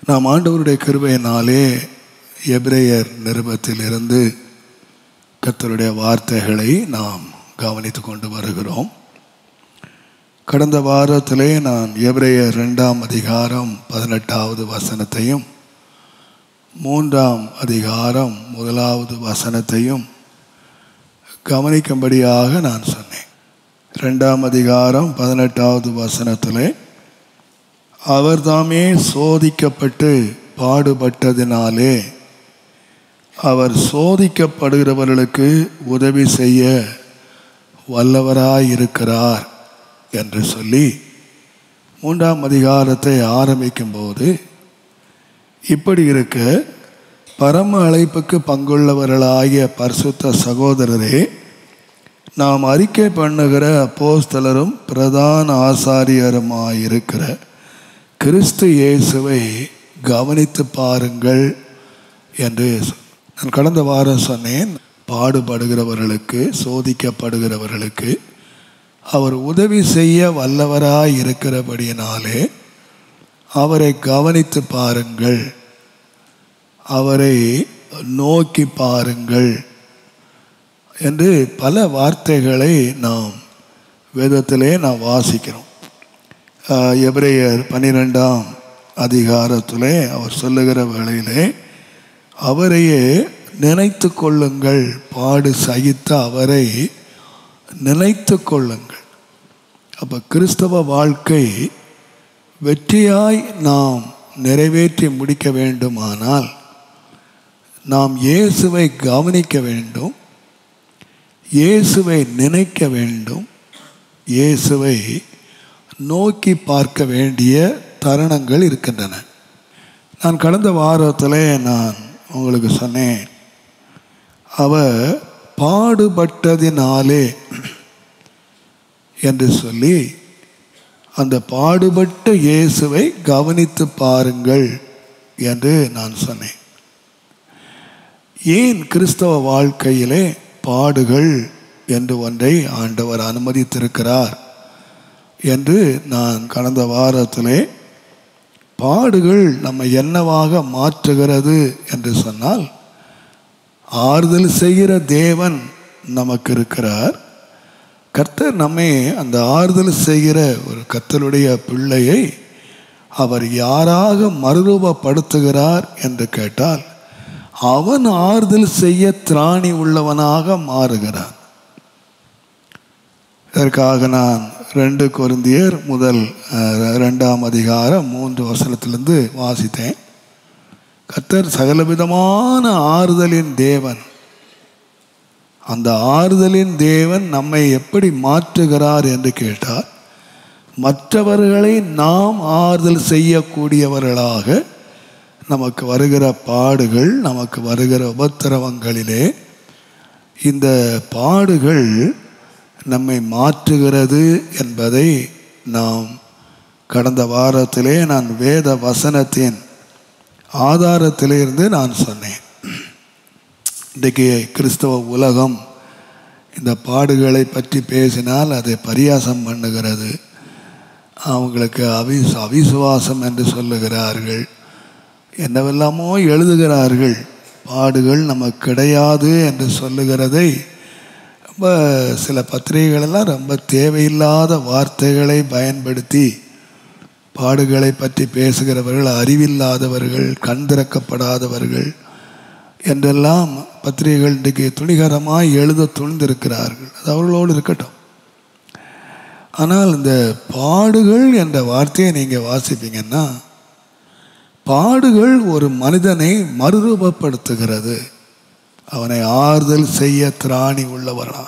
நாம் ஆண்டவருடைய கிருபையினாலே எபிரேயர் நிருபத்திலிருந்து கர்த்தருடைய வார்த்தைகளை நாம் கவனித்து கொண்டு வருகிறோம் கடந்த வாரத்திலே நான் எபிரேயர் ரெண்டாம் அதிகாரம் பதினெட்டாவது வசனத்தையும் மூன்றாம் அதிகாரம் முதலாவது வசனத்தையும் கவனிக்கும்படியாக நான் சொன்னேன் ரெண்டாம் அதிகாரம் பதினெட்டாவது வசனத்திலே அவர் தாமே சோதிக்கப்பட்டு பாடுபட்டதினாலே அவர் சோதிக்கப்படுகிறவர்களுக்கு உதவி செய்ய வல்லவராயிருக்கிறார் என்று சொல்லி மூன்றாம் அதிகாரத்தை ஆரம்பிக்கும்போது இப்படி இருக்க பரம அழைப்புக்கு பங்குள்ளவர்களாகிய பரிசுத்த சகோதரரே நாம் அறிக்கை பண்ணுகிற அப்போஸ்தலரும் பிரதான ஆசாரியருமாயிருக்கிற கிறிஸ்து இயேசுவை கவனித்து பாருங்கள் என்று நான் கடந்த வாரம் சொன்னேன் பாடுபடுகிறவர்களுக்கு சோதிக்கப்படுகிறவர்களுக்கு அவர் உதவி செய்ய வல்லவராய் இருக்கிறபடியினாலே அவரை கவனித்து பாருங்கள் அவரை நோக்கி பாருங்கள் என்று பல வார்த்தைகளை நாம் வேதத்திலே நாம் வாசிக்கிறோம் எபிரேயர் பன்னிரெண்டாம் அதிகாரத்திலே அவர் சொல்லுகிற வேளையிலே அவரையே நினைத்து கொள்ளுங்கள் பாடு சகித்த அவரை நினைத்து கொள்ளுங்கள் அப்போ கிறிஸ்தவ வாழ்க்கை வெற்றியாய் நாம் நிறைவேற்றி முடிக்க வேண்டுமானால் நாம் இயேசுவை கவனிக்க வேண்டும் இயேசுவை நினைக்க வேண்டும் இயேசுவை நோக்கி பார்க்க வேண்டிய தருணங்கள் இருக்கின்றன நான் கடந்த வாரத்தில் நான் உங்களுக்கு சொன்னேன் அவர் பாடுபட்டதினாலே என்று சொல்லி அந்த பாடுபட்ட இயேசுவை கவனித்து பாருங்கள் என்று நான் சொன்னேன் ஏன் கிறிஸ்தவ வாழ்க்கையிலே பாடுகள் என்று ஒன்றை ஆண்டவர் அனுமதித்திருக்கிறார் என்று நான் கடந்த வாரத்திலே பாடுகள் நம்ம என்னவாக மாற்றுகிறது என்று சொன்னால் ஆறுதல் செய்கிற தேவன் நமக்கு இருக்கிறார் கர்த்தர் நம்மை அந்த ஆறுதல் செய்கிற ஒரு கர்த்தருடைய பிள்ளையை அவர் யாராக மறுரூபப்படுத்துகிறார் என்று கேட்டால் அவன் ஆறுதல் செய்ய திராணி உள்ளவனாக மாறுகிறான் இதற்காக நான் ரெண்டு கொருந்தியர் முதல் ரெண்டாம் அதிகாரம் மூன்று வசனத்திலிருந்து வாசித்தேன் கர்த்தர் சகலவிதமான ஆறுதலின் தேவன் அந்த ஆறுதலின் தேவன் நம்மை எப்படி மாற்றுகிறார் என்று கேட்டார் மற்றவர்களை நாம் ஆறுதல் செய்யக்கூடியவர்களாக நமக்கு வருகிற பாடுகள் நமக்கு வருகிற உபத்திரவங்களிலே இந்த பாடுகள் நம்மை மாற்றுகிறது என்பதை நாம் கடந்த வாரத்திலே நான் வேத வசனத்தின் ஆதாரத்திலிருந்து நான் சொன்னேன் இன்றைக்கு கிறிஸ்தவ உலகம் இந்த பாடுகளை பற்றி பேசினால் அதை பரியாசம் பண்ணுகிறது அவங்களுக்கு அவிஸ் அவிசுவாசம் என்று சொல்லுகிறார்கள் என்னவெல்லாமோ எழுதுகிறார்கள் பாடுகள் நமக்கு கிடையாது என்று சொல்லுகிறதை ரொம்ப சில பத்திரிகைகளெல்லாம் ரொம்ப தேவையில்லாத வார்த்தைகளை பயன்படுத்தி பாடுகளை பற்றி பேசுகிறவர்கள் அறிவில்லாதவர்கள் கண் திறக்கப்படாதவர்கள் என்றெல்லாம் பத்திரிகைகள் இன்றைக்கு துணிகரமாக எழுத துணிந்திருக்கிறார்கள் அது அவர்களோடு இருக்கட்டும் ஆனால் இந்த பாடுகள் என்ற வார்த்தையை நீங்கள் வாசிப்பீங்கன்னா பாடுகள் ஒரு மனிதனை மறுரூபப்படுத்துகிறது அவனை ஆறுதல் செய்ய திராணி உள்ளவனா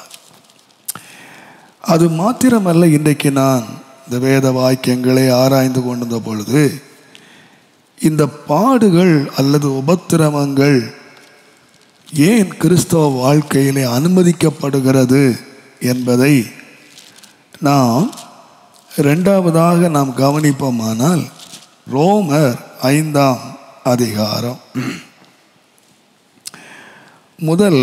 அது மாத்திரமல்ல இன்றைக்கு நான் இந்த வேத வாக்கியங்களை ஆராய்ந்து கொண்டிருந்த பொழுது இந்த பாடுகள் அல்லது உபத்திரவங்கள் ஏன் கிறிஸ்தவ வாழ்க்கையிலே அனுமதிக்கப்படுகிறது என்பதை நாம் ரெண்டாவதாக நாம் கவனிப்போமானால் ரோமர் ஐந்தாம் அதிகாரம் முதல்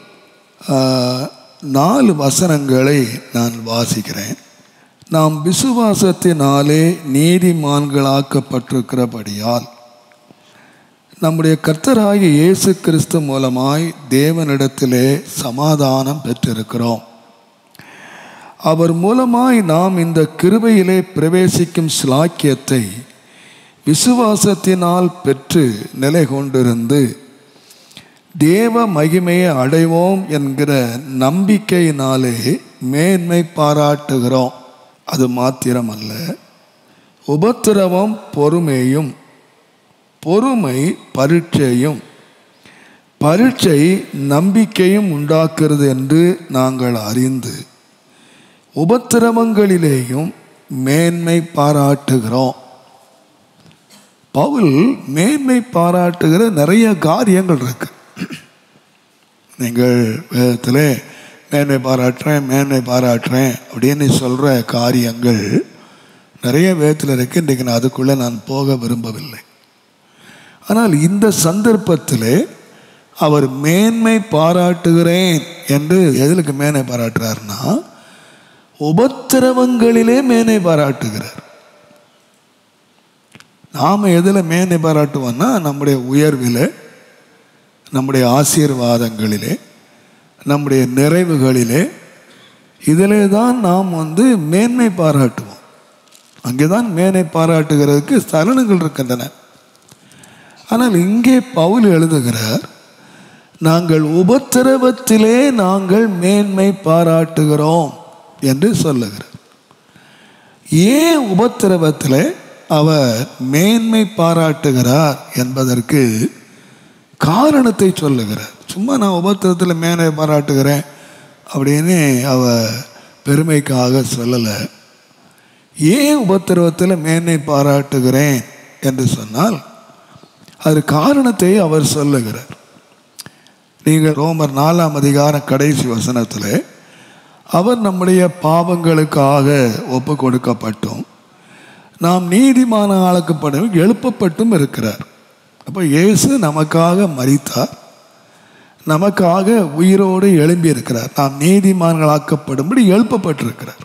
நாலு வசனங்களை நான் வாசிக்கிறேன் நாம் விசுவாசத்தினாலே நீதிமான்களாக்கப்பட்டிருக்கிறபடியால் நம்முடைய கர்த்தராகிய இயேசு கிறிஸ்து மூலமாய் தேவனிடத்திலே சமாதானம் பெற்றிருக்கிறோம் அவர் மூலமாய் நாம் இந்த கிருபையிலே பிரவேசிக்கும் ஸ்லாக்கியத்தை விசுவாசத்தினால் பெற்று நிலை கொண்டிருந்து தேவ மகிமையை அடைவோம் என்கிற நம்பிக்கையினாலே மேன்மை பாராட்டுகிறோம் அது மாத்திரமல்ல உபத்திரவம் பொறுமையும் பொறுமை பரீட்சையும் பரீட்சை நம்பிக்கையும் உண்டாக்குறது என்று நாங்கள் அறிந்து உபத்திரவங்களிலேயும் மேன்மை பாராட்டுகிறோம் பவுல் மேன்மை பாராட்டுகிற நிறைய காரியங்கள் இருக்கு நீங்கள் வேதத்தில் மேன்மை பாராட்டுறேன் மேன்மை பாராட்டுறேன் அப்படின்னு சொல்கிற காரியங்கள் நிறைய வேதத்தில் இருக்கு இன்றைக்கு நான் அதுக்குள்ளே நான் போக விரும்பவில்லை ஆனால் இந்த சந்தர்ப்பத்தில் அவர் மேன்மை பாராட்டுகிறேன் என்று எதிலுக்கு மேன்மை பாராட்டுறாருன்னா உபத்திரவங்களிலே மேன்மை பாராட்டுகிறார் நாம் எதில் மேன்மை பாராட்டுவோம்னா நம்முடைய உயர்வில் நம்முடைய ஆசீர்வாதங்களிலே நம்முடைய நிறைவுகளிலே இதிலே தான் நாம் வந்து மேன்மை பாராட்டுவோம் அங்கே தான் மேன்மை பாராட்டுகிறதுக்கு ஸ்தலனங்கள் இருக்கின்றன ஆனால் இங்கே பவுல் எழுதுகிறார் நாங்கள் உபத்திரவத்திலே நாங்கள் மேன்மை பாராட்டுகிறோம் என்று சொல்லுகிறார் ஏன் உபத்திரவத்தில் அவர் மேன்மை பாராட்டுகிறார் என்பதற்கு காரணத்தை சொல்லுகிறார் சும்மா நான் உபத்திரத்தில் மேன்மை பாராட்டுகிறேன் அப்படின்னு அவ பெருமைக்காக சொல்லலை ஏன் உபத்திரவத்தில் மேன்மை பாராட்டுகிறேன் என்று சொன்னால் அது காரணத்தை அவர் சொல்லுகிறார் நீங்கள் ரோமர் நாலாம் அதிகாரம் கடைசி வசனத்தில் அவர் நம்முடைய பாவங்களுக்காக ஒப்பு கொடுக்கப்பட்டும் நாம் நீதிமான ஆளாக்கப்படும் எழுப்பப்பட்டும் இருக்கிறார் அப்போ இயேசு நமக்காக மறித்தார் நமக்காக உயிரோடு எழும்பி இருக்கிறார் நாம் நீதிமான்களாக்கப்படும்படி எழுப்பப்பட்டிருக்கிறார்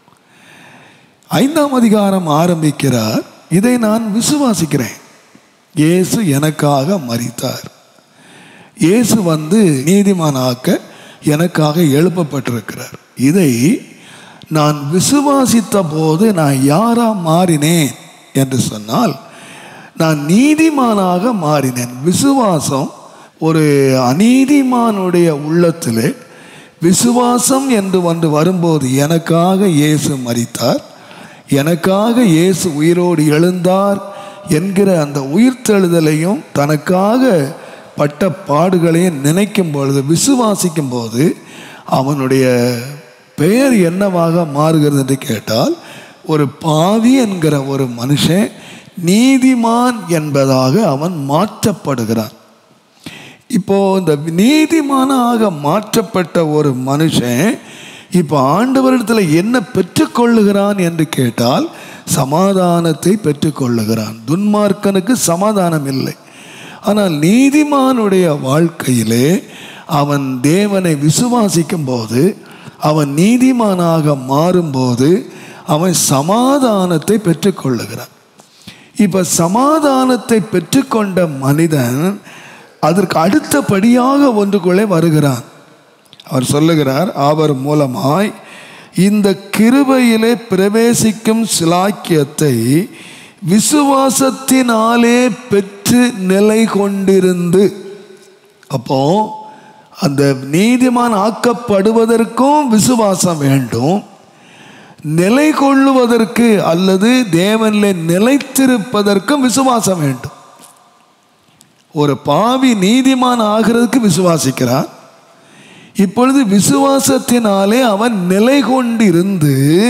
ஐந்தாம் அதிகாரம் ஆரம்பிக்கிறார் இதை நான் விசுவாசிக்கிறேன் இயேசு எனக்காக மறித்தார் இயேசு வந்து நீதிமானாக்க எனக்காக எழுப்பப்பட்டிருக்கிறார் இதை நான் விசுவாசித்த போது நான் யாரா மாறினேன் என்று சொன்னால் நான் நீதிமானாக மாறினேன் விசுவாசம் ஒரு அநீதிமானுடைய உள்ளத்திலே விசுவாசம் என்று வந்து வரும்போது எனக்காக இயேசு மறித்தார் எனக்காக இயேசு உயிரோடு எழுந்தார் என்கிற அந்த உயிர்த்தெழுதலையும் தனக்காக பட்ட பாடுகளையும் நினைக்கும் பொழுது விசுவாசிக்கும் போது அவனுடைய பெயர் என்னவாக மாறுகிறது என்று கேட்டால் ஒரு பாவி என்கிற ஒரு மனுஷன் நீதிமான் என்பதாக அவன் மாற்றப்படுகிறான் இப்போ இந்த நீதிமானாக மாற்றப்பட்ட ஒரு மனுஷன் இப்போ ஆண்டவரிடத்தில் என்ன பெற்றுக்கொள்ளுகிறான் என்று கேட்டால் சமாதானத்தை பெற்றுக்கொள்ளுகிறான் துன்மார்க்கனுக்கு சமாதானம் இல்லை ஆனால் நீதிமானுடைய வாழ்க்கையிலே அவன் தேவனை விசுவாசிக்கும் போது அவன் நீதிமானாக மாறும்போது அவன் சமாதானத்தை பெற்றுக்கொள்ளுகிறான் இப்போ சமாதானத்தை பெற்றுக்கொண்ட மனிதன் அதற்கு அடுத்தபடியாக ஒன்றுக்குள்ளே வருகிறான் அவர் சொல்லுகிறார் அவர் மூலமாய் இந்த கிருபையிலே பிரவேசிக்கும் சிலாக்கியத்தை விசுவாசத்தினாலே பெற்று நிலை கொண்டிருந்து அப்போ அந்த நீதிமான் ஆக்கப்படுவதற்கும் விசுவாசம் வேண்டும் நிலை கொள்ளுவதற்கு அல்லது தேவனில் நிலைத்திருப்பதற்கும் விசுவாசம் வேண்டும் ஒரு பாவி நீதிமான் ஆகிறதுக்கு விசுவாசிக்கிறான் இப்பொழுது விசுவாசத்தினாலே அவன் நிலை கொண்டிருந்து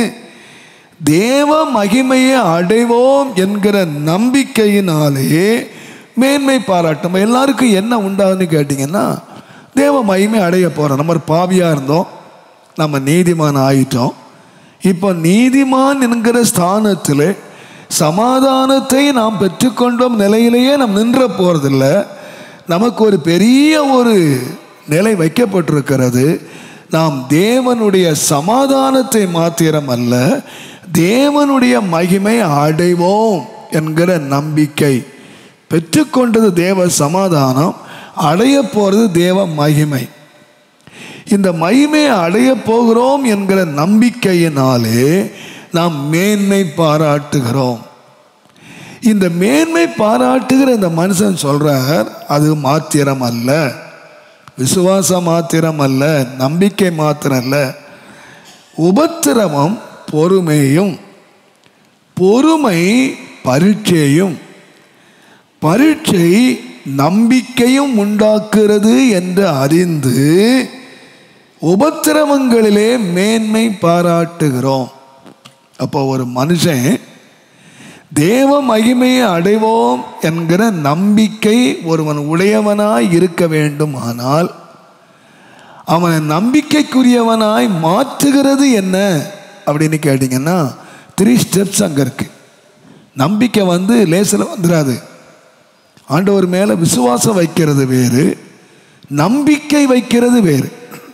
தேவ மகிமையை அடைவோம் என்கிற நம்பிக்கையினாலே மேன்மை பாராட்டும் எல்லாருக்கும் என்ன உண்டாகுன்னு கேட்டிங்கன்னா தேவ மகிமை அடைய போகிறோம் நம்ம ஒரு பாவியாக இருந்தோம் நம்ம நீதிமான் ஆயிட்டோம் இப்போ நீதிமான் என்கிற ஸ்தானத்தில் சமாதானத்தை நாம் பெற்றுக்கொண்டோம் நிலையிலேயே நாம் நின்ற போகிறதில்ல நமக்கு ஒரு பெரிய ஒரு நிலை வைக்கப்பட்டிருக்கிறது நாம் தேவனுடைய சமாதானத்தை மாத்திரம் அல்ல தேவனுடைய மகிமை அடைவோம் என்கிற நம்பிக்கை பெற்றுக்கொண்டது தேவ சமாதானம் அடைய போகிறது தேவ மகிமை இந்த மகிமையை அடைய போகிறோம் என்கிற நம்பிக்கையினாலே நாம் மேன்மை பாராட்டுகிறோம் இந்த மேன்மை பாராட்டுகிற இந்த மனுஷன் சொல்றார் அது மாத்திரம் அல்ல விசுவாசம் மாத்திரம் அல்ல நம்பிக்கை மாத்திரம் அல்ல உபத்திரவம் பொறுமையும் பொறுமை பரீட்சையும் பரீட்சை நம்பிக்கையும் உண்டாக்குறது என்று அறிந்து உபத்திரவங்களிலே மேன்மை பாராட்டுகிறோம் அப்போ ஒரு மனுஷன் தேவ மகிமையை அடைவோம் என்கிற நம்பிக்கை ஒருவன் உடையவனாய் இருக்க வேண்டுமானால் அவனை நம்பிக்கைக்குரியவனாய் மாற்றுகிறது என்ன அப்படின்னு கேட்டிங்கன்னா த்ரீ ஸ்டெப்ஸ் அங்கே இருக்கு நம்பிக்கை வந்து லேசில் வந்துடாது ஆண்டவர் மேலே விசுவாசம் வைக்கிறது வேறு நம்பிக்கை வைக்கிறது வேறு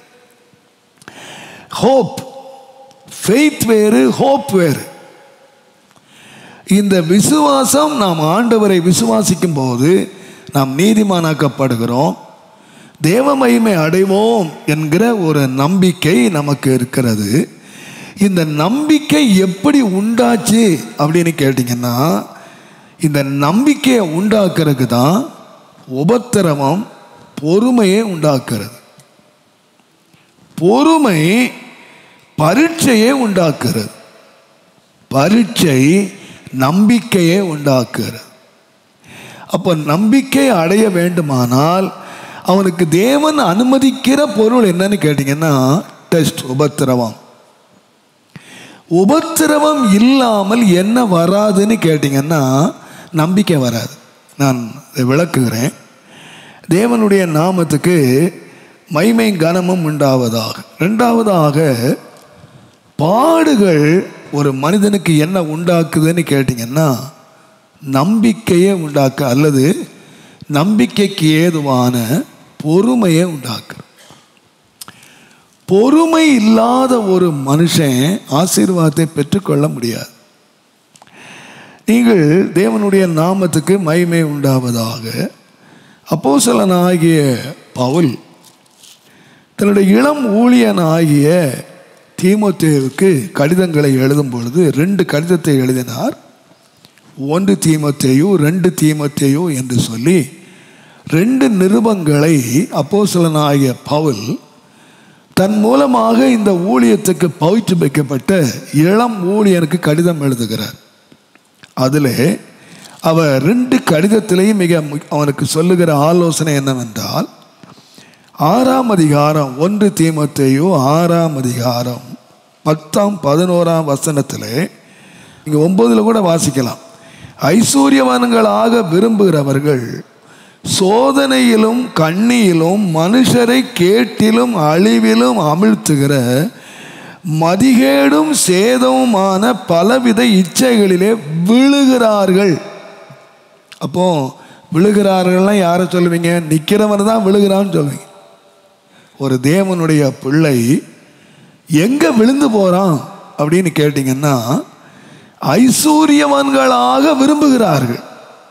ஹோப் ஃபெய்த் வேறு ஹோப் வேறு இந்த விசுவாசம் நாம் ஆண்டவரை விசுவாசிக்கும் போது நாம் நீதிமானாக்கப்படுகிறோம் தேவ மகிமை அடைவோம் என்கிற ஒரு நம்பிக்கை நமக்கு இருக்கிறது இந்த நம்பிக்கை எப்படி உண்டாச்சு அப்படின்னு கேட்டிங்கன்னா இந்த நம்பிக்கையை உண்டாக்குறதுக்கு தான் உபத்திரவம் பொறுமையை உண்டாக்குறது பொறுமை பரீட்சையை உண்டாக்குறது பரீட்சை நம்பிக்கையை உண்டாக்குறது அப்போ நம்பிக்கை அடைய வேண்டுமானால் அவனுக்கு தேவன் அனுமதிக்கிற பொருள் என்னன்னு கேட்டிங்கன்னா டெஸ்ட் உபத்திரவம் உபத்திரவம் இல்லாமல் என்ன வராதுன்னு கேட்டிங்கன்னா நம்பிக்கை வராது நான் இதை விளக்குகிறேன் தேவனுடைய நாமத்துக்கு மைமை கனமும் உண்டாவதாக ரெண்டாவதாக பாடுகள் ஒரு மனிதனுக்கு என்ன உண்டாக்குதுன்னு கேட்டிங்கன்னா நம்பிக்கையை உண்டாக்க அல்லது நம்பிக்கைக்கு ஏதுவான பொறுமையை உண்டாக்கு பொறுமை இல்லாத ஒரு மனுஷன் ஆசீர்வாதத்தை பெற்றுக்கொள்ள முடியாது நீங்கள் தேவனுடைய நாமத்துக்கு மகிமை உண்டாவதாக அப்போஸ்தலனாகிய பவுல் தன்னுடைய இளம் ஊழியனாகிய தீமோத்தேவுக்கு கடிதங்களை எழுதும் பொழுது ரெண்டு கடிதத்தை எழுதினார் ஒன்று தீமோத்தேயு ரெண்டு தீமோத்தேயு என்று சொல்லி ரெண்டு நிருபங்களை அப்போஸ்தலனாகிய பவுல் தன் மூலமாக இந்த ஊழியத்துக்கு பயிற்சி வைக்கப்பட்ட இளம் ஊழியனுக்கு கடிதம் எழுதுகிறார் அதில் அவர் ரெண்டு கடிதத்திலேயும் மிக மு- அவனுக்கு சொல்லுகிற ஆலோசனை என்னவென்றால் ஆறாம் அதிகாரம் ஒன்று தீமத்தையோ ஆறாம் அதிகாரம் பத்தாம் பதினோராம் வசனத்திலே இங்கே ஒன்பதுல கூட வாசிக்கலாம் ஐஸ்வர்யவான்களாக விரும்புகிறவர்கள் சோதனையிலும் கண்ணியிலும் மனுஷரை கேட்டிலும் அழிவிலும் அமிழ்த்துகிற மதிகேடும் சேதமுமான பலவித இச்சைகளிலே விழுகிறார்கள் அப்போ விழுகிறார்கள்லாம் யாரை சொல்லுவீங்க நிற்கிறவன் தான் விழுகிறான்னு சொல்லுவீங்க ஒரு தேவனுடைய பிள்ளை எங்க விழுந்து போறான் அப்படின்னு கேட்டிங்கன்னா ஐஸ்வர்யவான்களாக விரும்புகிறார்கள்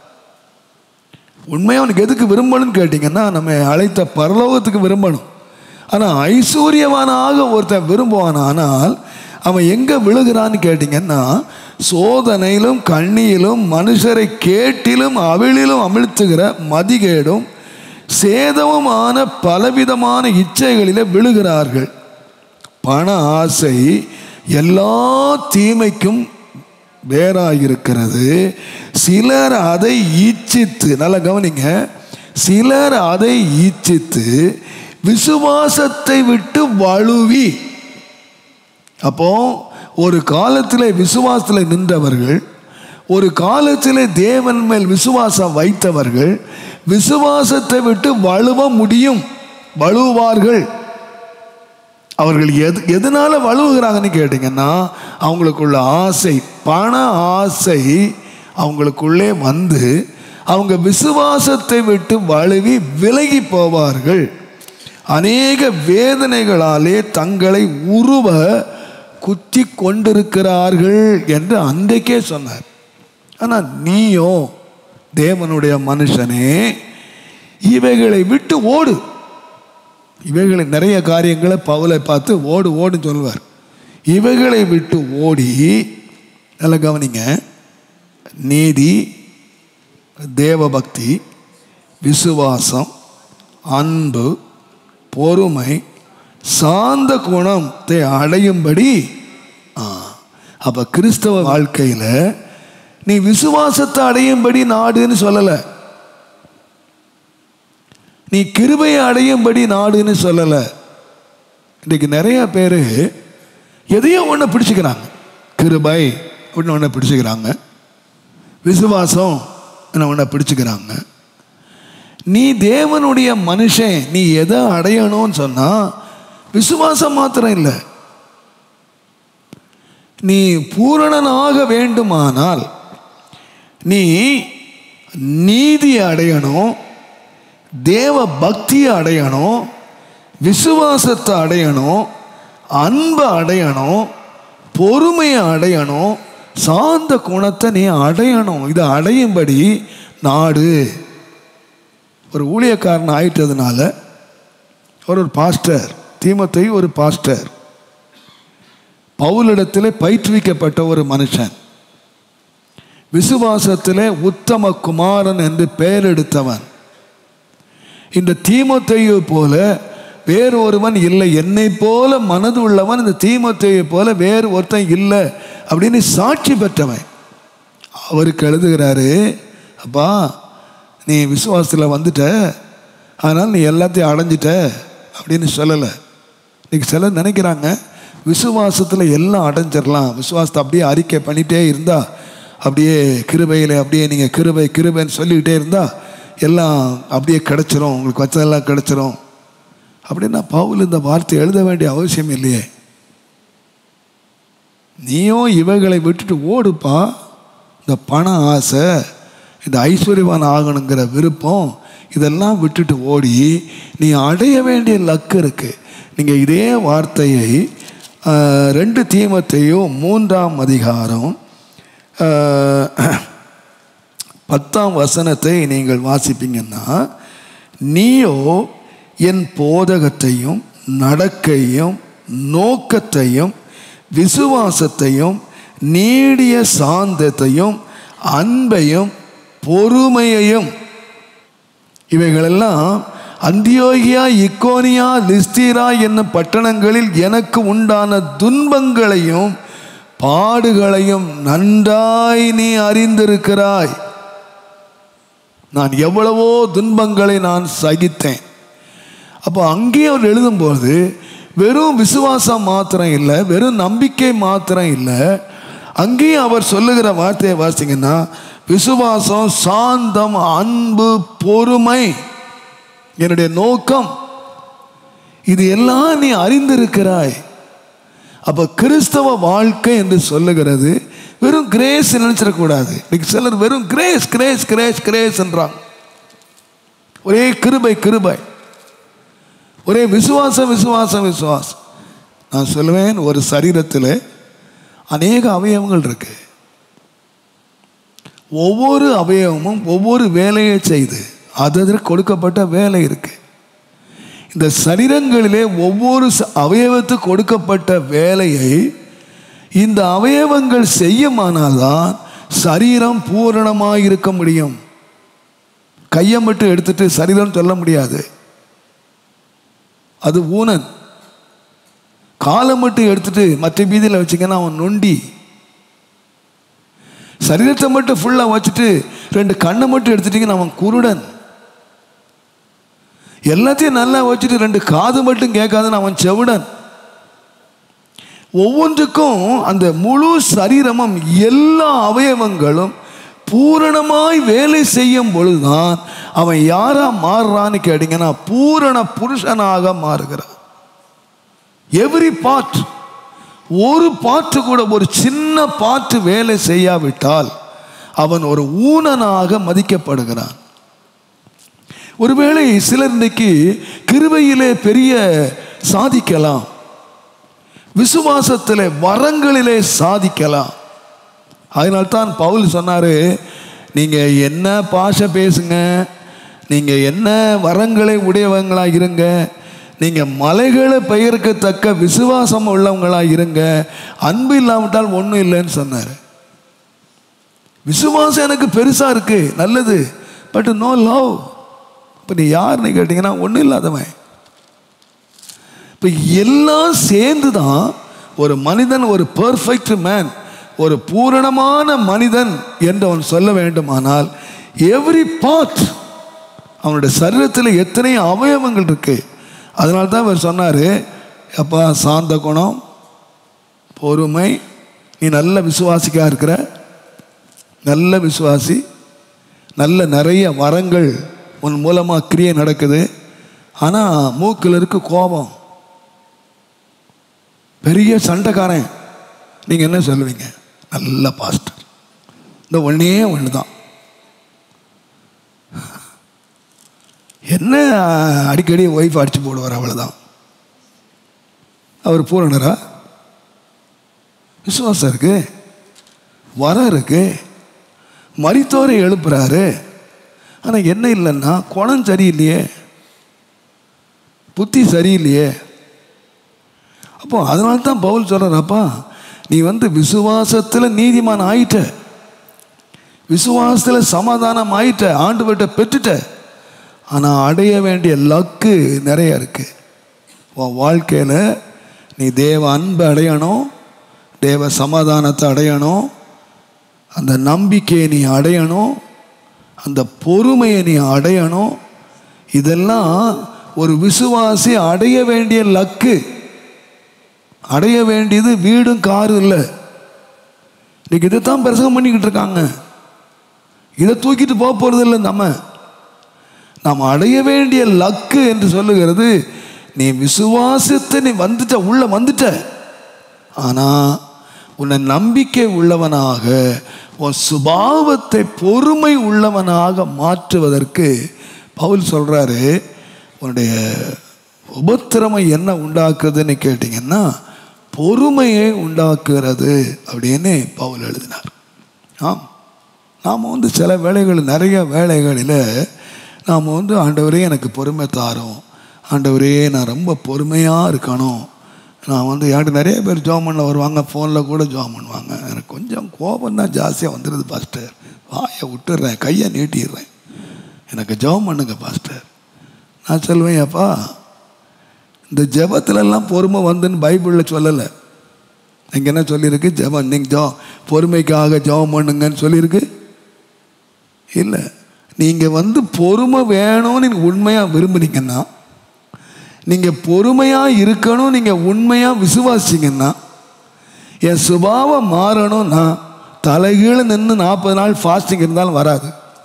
உண்மையாக அவனுக்கு எதுக்கு விரும்பணும்னு கேட்டிங்கன்னா நம்ம அழைத்த பரலோகத்துக்கு விரும்பணும் ஆனால் ஐஸ்வர்யவானாக ஒருத்தன் விரும்புவான் ஆனால் அவன் எங்கே விழுகிறான்னு கேட்டிங்கன்னா சோதனையிலும் கண்ணியிலும் மனுஷரை கேட்டிலும் அவிழிலும் அமிழ்த்துகிற மதிகேடும் சேதமுமான பலவிதமான இச்சைகளிலே விழுகிறார்கள் பண ஆசை எல்லா தீமைக்கும் வேறாயிருக்கிறது சிலர் அதை ஈச்சித்து நல்லா கவனிங்க சிலர் அதை ஈச்சித்து விசுவாசத்தை விட்டு வழுவி அப்போ ஒரு காலத்தில் விசுவாசத்தில் நின்றவர்கள் ஒரு காலத்தில் தேவன் மேல் விசுவாசம் வைத்தவர்கள் விசுவாசத்தை விட்டு வழுவ முடியும் வழுவார்கள் அவர்கள் எது எதனால வழுவுகிறாங்கன்னு கேட்டிங்கன்னா அவங்களுக்குள்ள ஆசை பண ஆசை அவங்களுக்குள்ளே வந்து அவங்க விசுவாசத்தை விட்டு வழுவி விலகி போவார்கள் அநேக வேதனைகளாலே தங்களை உருவ குத்தி கொண்டிருக்கிறார்கள் என்று அன்றைக்கே சொன்னார் ஆனால் நீயோ தேவனுடைய மனுஷனே இவைகளை விட்டு ஓடு இவைகளை நிறைய காரியங்களை பவுலை பார்த்து ஓடு ஓடுன்னு சொல்லுவார் இவைகளை விட்டு ஓடி நல்லா கவனிங்க நீதி தேவபக்தி விசுவாசம் அன்பு பொறுமை சாந்த குணத்தை அடையும்படி ஆ, அப்ப கிறிஸ்தவ வாழ்க்கையில நீ விசுவாசத்தை அடையும்படி நாடுன்னு சொல்லலை நீ கிருபையை அடையும்படி நாடுன்னு சொல்லலை இன்றைக்கு நிறைய பேர் எதையோ ஒன்று பிடிச்சிக்கிறாங்க கிருபை அப்படின்னு ஒன்று பிடிச்சிக்கிறாங்க விசுவாசம் ஒன்று பிடிச்சிக்கிறாங்க நீ தேவனுடைய மனுஷன் நீ எதை அடையணும்னு சொன்னா விசுவாசம் மாத்திரம் இல்லை நீ பூரணனாக வேண்டுமானால் நீ நீதி அடையணும் தேவ பக்தியை அடையணும் விசுவாசத்தை அடையணும் அன்பை அடையணும் பொறுமையை அடையணும் சாந்த குணத்தை நீ அடையணும் இதை அடையும்படி நாடு ஒரு ஊழியக்காரன் ஆயிட்டதுனால அவர் ஒரு பாஸ்டர் தீமத்தை ஒரு பாஸ்டர் பவுலிடத்தில் பயிற்றுவிக்கப்பட்ட ஒரு மனுஷன் விசுவாசத்திலே உத்தம குமாரன் என்று பெயர் எடுத்தவன் இந்த தீமத்தையை போல வேறு ஒருவன் இல்லை என்னை போல மனது உள்ளவன் இந்த தீமத்தையை போல வேறு ஒருத்தன் இல்லை அப்படின்னு சாட்சி பெற்றவன் அவருக்கு எழுதுகிறாரு அப்பா நீ விசுவாசத்தில் வந்துட்ட அதனால் நீ எல்லாத்தையும் அடைஞ்சிட்ட அப்படின்னு சொல்லலை இன்னைக்கு சிலர் நினைக்கிறாங்க விசுவாசத்தில் எல்லாம் அடைஞ்சிடலாம் விசுவாசத்தை அப்படியே அறிக்கை பண்ணிகிட்டே இருந்தா அப்படியே கிருபையில் அப்படியே நீங்கள் கிருபை கிருபைன்னு சொல்லிக்கிட்டே இருந்தா எல்லாம் அப்படியே கிடைச்சிரும் உங்களுக்கு வச்சதெல்லாம் கிடைச்சிரும் அப்படின்னா பவுல் இந்த வார்த்தை எழுத வேண்டிய அவசியம் இல்லையே நீயும் இவைகளை விட்டுட்டு ஓடுப்பா இந்த பண ஆசை இந்த ஐஸ்வர்யவான் ஆகணுங்கிற விருப்பம் இதெல்லாம் விட்டுட்டு ஓடி நீ அடைய வேண்டிய லக்கு இருக்கு நீங்கள் இதே வார்த்தையை ஆஹ், ரெண்டு தீமத்தையும் மூன்றாம் அதிகாரம் ஆஹ், பத்தாம் வசனத்தை நீங்கள் வாசிப்பீங்கன்னா நீயோ என் போதகத்தையும் நடக்கையும் நோக்கத்தையும் விசுவாசத்தையும் நீடிய சாந்தத்தையும் அன்பையும் பொறுமையையும் இவைகளெல்லாம் அந்தியோகியா இக்கோனியா லிஸ்தீரா என்னும் பட்டணங்களில் எனக்கு உண்டான துன்பங்களையும் பாடுகளையும் நன்றாய் நீ அறிந்திருக்கிறாய் நான் எவ்வளவோ துன்பங்களை நான் சகித்தேன் அப்போ அங்கேயே அவர் எழுதும்போது வெறும் விசுவாசம் மாத்திரம் இல்லை வெறும் நம்பிக்கை மாத்திரம் இல்லை அங்கேயும் அவர் சொல்லுகிற வார்த்தையை வாசிங்கன்னா விசுவாசம் சாந்தம் அன்பு பொறுமை என்னுடைய நோக்கம் இது எல்லாம் நீ அறிந்திருக்கிறாய் அப்போ கிறிஸ்தவ வாழ்க்கை என்று சொல்லுகிறது வெறும் கிரேஸ் நினைச்சிடக்கூடாது இன்னைக்கு சிலர் வெறும் கிரேஸ் கிரேஸ் கிரேஸ் கிரேஸ்ன்றாங்க ஒரே கிருபை கிருபை ஒரே விசுவாசம் விசுவாசம் விசுவாசம் நான் சொல்லுவேன் ஒரு சரீரத்தில் அநேக அவயவங்கள் இருக்கு ஒவ்வொரு அவயவமும் ஒவ்வொரு வேலையை செய்து அது அதற்கு கொடுக்கப்பட்ட வேலை இருக்கு இந்த சரீரங்களிலே ஒவ்வொரு ச- அவயவத்துக்கு கொடுக்கப்பட்ட வேலையை இந்த அவயவங்கள் செய்யுமானால்தான் சரீரம் பூரணமாக இருக்க முடியும் கையை மட்டும் எடுத்துட்டு சரீரம் சொல்ல முடியாது அது ஊனன் காலை மட்டும் எடுத்துட்டு மற்ற பீதியில் வச்சிங்கன்னா அவன் நொண்டி சரீரத்தை மட்டும் ஃபுல்லாக வச்சுட்டு ரெண்டு கண்ணை மட்டும் எடுத்துட்டீங்கன்னா அவன் குருடன் எல்லாத்தையும் நல்லா வச்சுட்டு ரெண்டு காது மட்டும் கேட்காதுன்னு அவன் செவிடன் ஒவ்வொன்றுக்கும் அந்த முழு சரீரமும் எல்லா அவயவங்களும் பூரணமாய் வேலை செய்யும் பொழுதுதான் அவன் யாரா மாறுறான்னு கேட்டீங்கன்னா பூரண புருஷனாக மாறுகிறான் எவ்ரி பார்ட் ஒரு பாட்டு கூட ஒரு சின்ன பாட்டு வேலை செய்யாவிட்டால் அவன் ஒரு ஊனனாக மதிக்கப்படுகிறான் ஒருவேளை சிலர் இன்னைக்கு கிருபையிலே பெரிய சாதிக்கலாம் விசுவாசத்திலே வரங்களிலே சாதிக்கலாம் அதனால்தான் பவுல் சொன்னாரு நீங்கள் என்ன பாஷை பேசுங்க நீங்கள் என்ன வரங்களை உடையவங்களா இருங்க நீங்கள் மலைகளை பெயர்க்கத்தக்க விசுவாசம் உள்ளவங்களா இருங்க அன்பு இல்லாவிட்டால் ஒன்றும் இல்லைன்னு சொன்னார் விசுவாசம் எனக்கு பெருசாக இருக்கு நல்லது பட் நோ லவ் இப்போ நீ யாருன்னு கேட்டிங்கன்னா ஒன்றும் இல்லாதவன் இப்போ எல்லாம் சேர்ந்து தான் ஒரு மனிதன் ஒரு பெர்ஃபெக்ட் மேன் ஒரு பூரணமான மனிதன் என்று அவன் சொல்ல வேண்டுமானால் எவ்ரி பார்ட் அவனுடைய சரீரத்தில் எத்தனை அவயவங்கள் இருக்கு அதனால தான் அவர் சொன்னார் அப்பா சாந்த குணம் பொறுமை நீ நல்ல விசுவாசிக்கா இருக்கிற நல்ல விசுவாசி நல்ல நிறைய வரங்கள் உன் மூலமாக கிரியை நடக்குது ஆனால் மூக்கில் இருக்கு கோபம் பெரிய சண்டைக்காரன் நீங்கள் என்ன சொல்லுவீங்க நல்ல பாஸ்டர் இந்த ஒன்றே ஒன்று தான் என்ன அடிக்கடி ஒய்ஃப் அடிச்சு போடுவார் அவ்வளோதான் அவர் பூரணரா விசுவாசம் இருக்கு வரம் இருக்கு மரித்தோரை எழுப்புறாரு ஆனால் என்ன இல்லைன்னா குணம் சரியில்லையே புத்தி சரியில்லையே அப்போ அதனால தான் பவுல் சொல்கிறாரப்பா நீ வந்து விசுவாசத்தில் நீதிமான் ஆயிட்ட விசுவாசத்தில் சமாதானம் ஆயிட்ட ஆண்டு பெற்றுட்ட ஆனால் அடைய வேண்டிய லக்கு நிறைய இருக்கு உன் வாழ்க்கையில் நீ தேவ அன்பை அடையணும் தேவ சமாதானத்தை அடையணும் அந்த நம்பிக்கையை நீ அடையணும் அந்த பொறுமையை நீ அடையணும் இதெல்லாம் ஒரு விசுவாசி அடைய வேண்டிய லக்கு அடைய வேண்டியது வீடும் காரும் இல்லை இன்னைக்கு இதைத்தான் பிரசங்கம் பண்ணிக்கிட்டு இருக்காங்க இதை தூக்கிட்டு போக போகிறது இல்லை நம்ம நாம் அடைய வேண்டிய லக்கு என்று சொல்லுகிறது நீ விசுவாசத்தை நீ வந்துட்ட உள்ள வந்துட்ட ஆனால் உன்னை நம்பிக்கை உள்ளவனாக உன் சுபாவத்தை பொறுமை உள்ளவனாக மாற்றுவதற்கு பவுல் சொல்றாரு உன்னுடைய உபத்திரமை என்ன உண்டாக்குறதுன்னு கேட்டிங்கன்னா பொறுமையை உண்டாக்குறது அப்படின்னு பவுல் எழுதினார் ஆம் நாம் வந்து சில வேலைகள் நிறைய வேலைகளில் நாம் வந்து ஆண்டவரே எனக்கு பொறுமை தாரும் ஆண்டவரே நான் ரொம்ப பொறுமையாக இருக்கணும் நான் வந்து என்கிட்ட நிறைய பேர் ஜாம் பண்ண வருவாங்க ஃபோனில் கூட ஜாம் பண்ணுவாங்க எனக்கு கொஞ்சம் கோபம் தான் ஜாஸ்தியாக வந்துடுது பாஸ்டர் வாயை விட்டுடுறேன் கையை நீட்டிடுறேன் எனக்கு ஜெபம் பண்ணுங்க பாஸ்டர் நான் சொல்லுவேன் அப்பா இந்த ஜெபத்துலலாம் பொறுமை வந்துன்னு பைபிளில் சொல்லலை இங்கே என்ன சொல்லியிருக்கு ஜெபம் நீங்கள் ஜோ பொறுமைக்காக ஜெபம் பண்ணுங்கன்னு சொல்லியிருக்கு இல்லை நீங்கள் வந்து பொறுமை வேணும்னு நீங்கள் உண்மையாக விரும்புனீங்கன்னா நீங்கள் பொறுமையாக இருக்கணும் நீங்கள் உண்மையாக விசுவாசிங்கன்னா என் சுபாவம் மாறணும்னா தலைகீழ நின்று நாற்பது நாள் ஃபாஸ்டிங் இருந்தாலும் வராது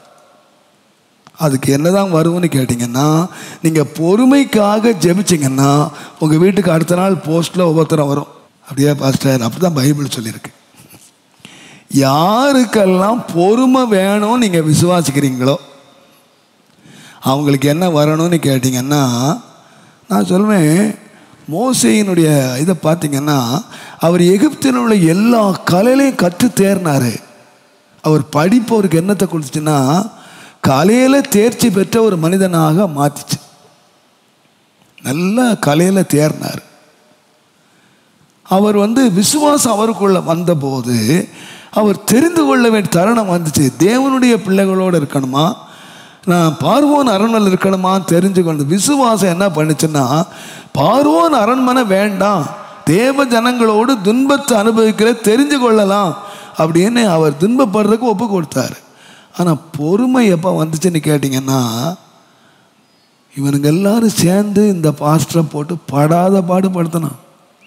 அதுக்கு என்னதான் வரும்னு கேட்டிங்கன்னா நீங்கள் பொறுமைக்காக ஜெபிச்சிங்கன்னா உங்கள் வீட்டுக்கு அடுத்த நாள் போஸ்ட்டில் ஒவ்வொருத்தரும் வரும் அப்படியே பாஸ்டர் அப்படி தான் பைபிள் சொல்லியிருக்கு யாருக்கெல்லாம் பொறுமை வேணும் நீங்கள் விசுவாசிக்கிறீங்களோ அவங்களுக்கு என்ன வரணும்னு கேட்டிங்கன்னா நான் சொல்வேன் மோசையினுடைய இதை பார்த்தீங்கன்னா அவர் எகிப்தில் உள்ள எல்லா கலையிலையும் கற்று தேர்னார் அவர் படிப்பு அவருக்கு என்னத்தை கொடுத்துச்சுன்னா கலையில் தேர்ச்சி பெற்ற ஒரு மனிதனாக மாற்றிச்சு நல்ல கலையில் தேர்னார் அவர் வந்து விசுவாசம் அவருக்குள்ள வந்தபோது அவர் தெரிந்து கொள்ள வேண்டிய தருணம் வந்துச்சு தேவனுடைய பிள்ளைகளோடு இருக்கணுமா நான் பார்வோன் அரண்மனை இருக்கணுமான்னு தெரிஞ்சு கொண்டு விசுவாசம் என்ன பண்ணுச்சுன்னா பார்வோன் அரண்மனை வேண்டாம் தேவ ஜனங்களோடு துன்பத்தை அனுபவிக்கிற தெரிஞ்சு கொள்ளலாம் அப்படின்னு அவர் துன்பப்படுறதுக்கு ஒப்பு கொடுத்தாரு ஆனால் பொறுமை எப்போ வந்துச்சுன்னு கேட்டிங்கன்னா இவனுங்க எல்லாரும் சேர்ந்து இந்த பாஸ்டரை போட்டு படாத பாடுபடுத்தணும்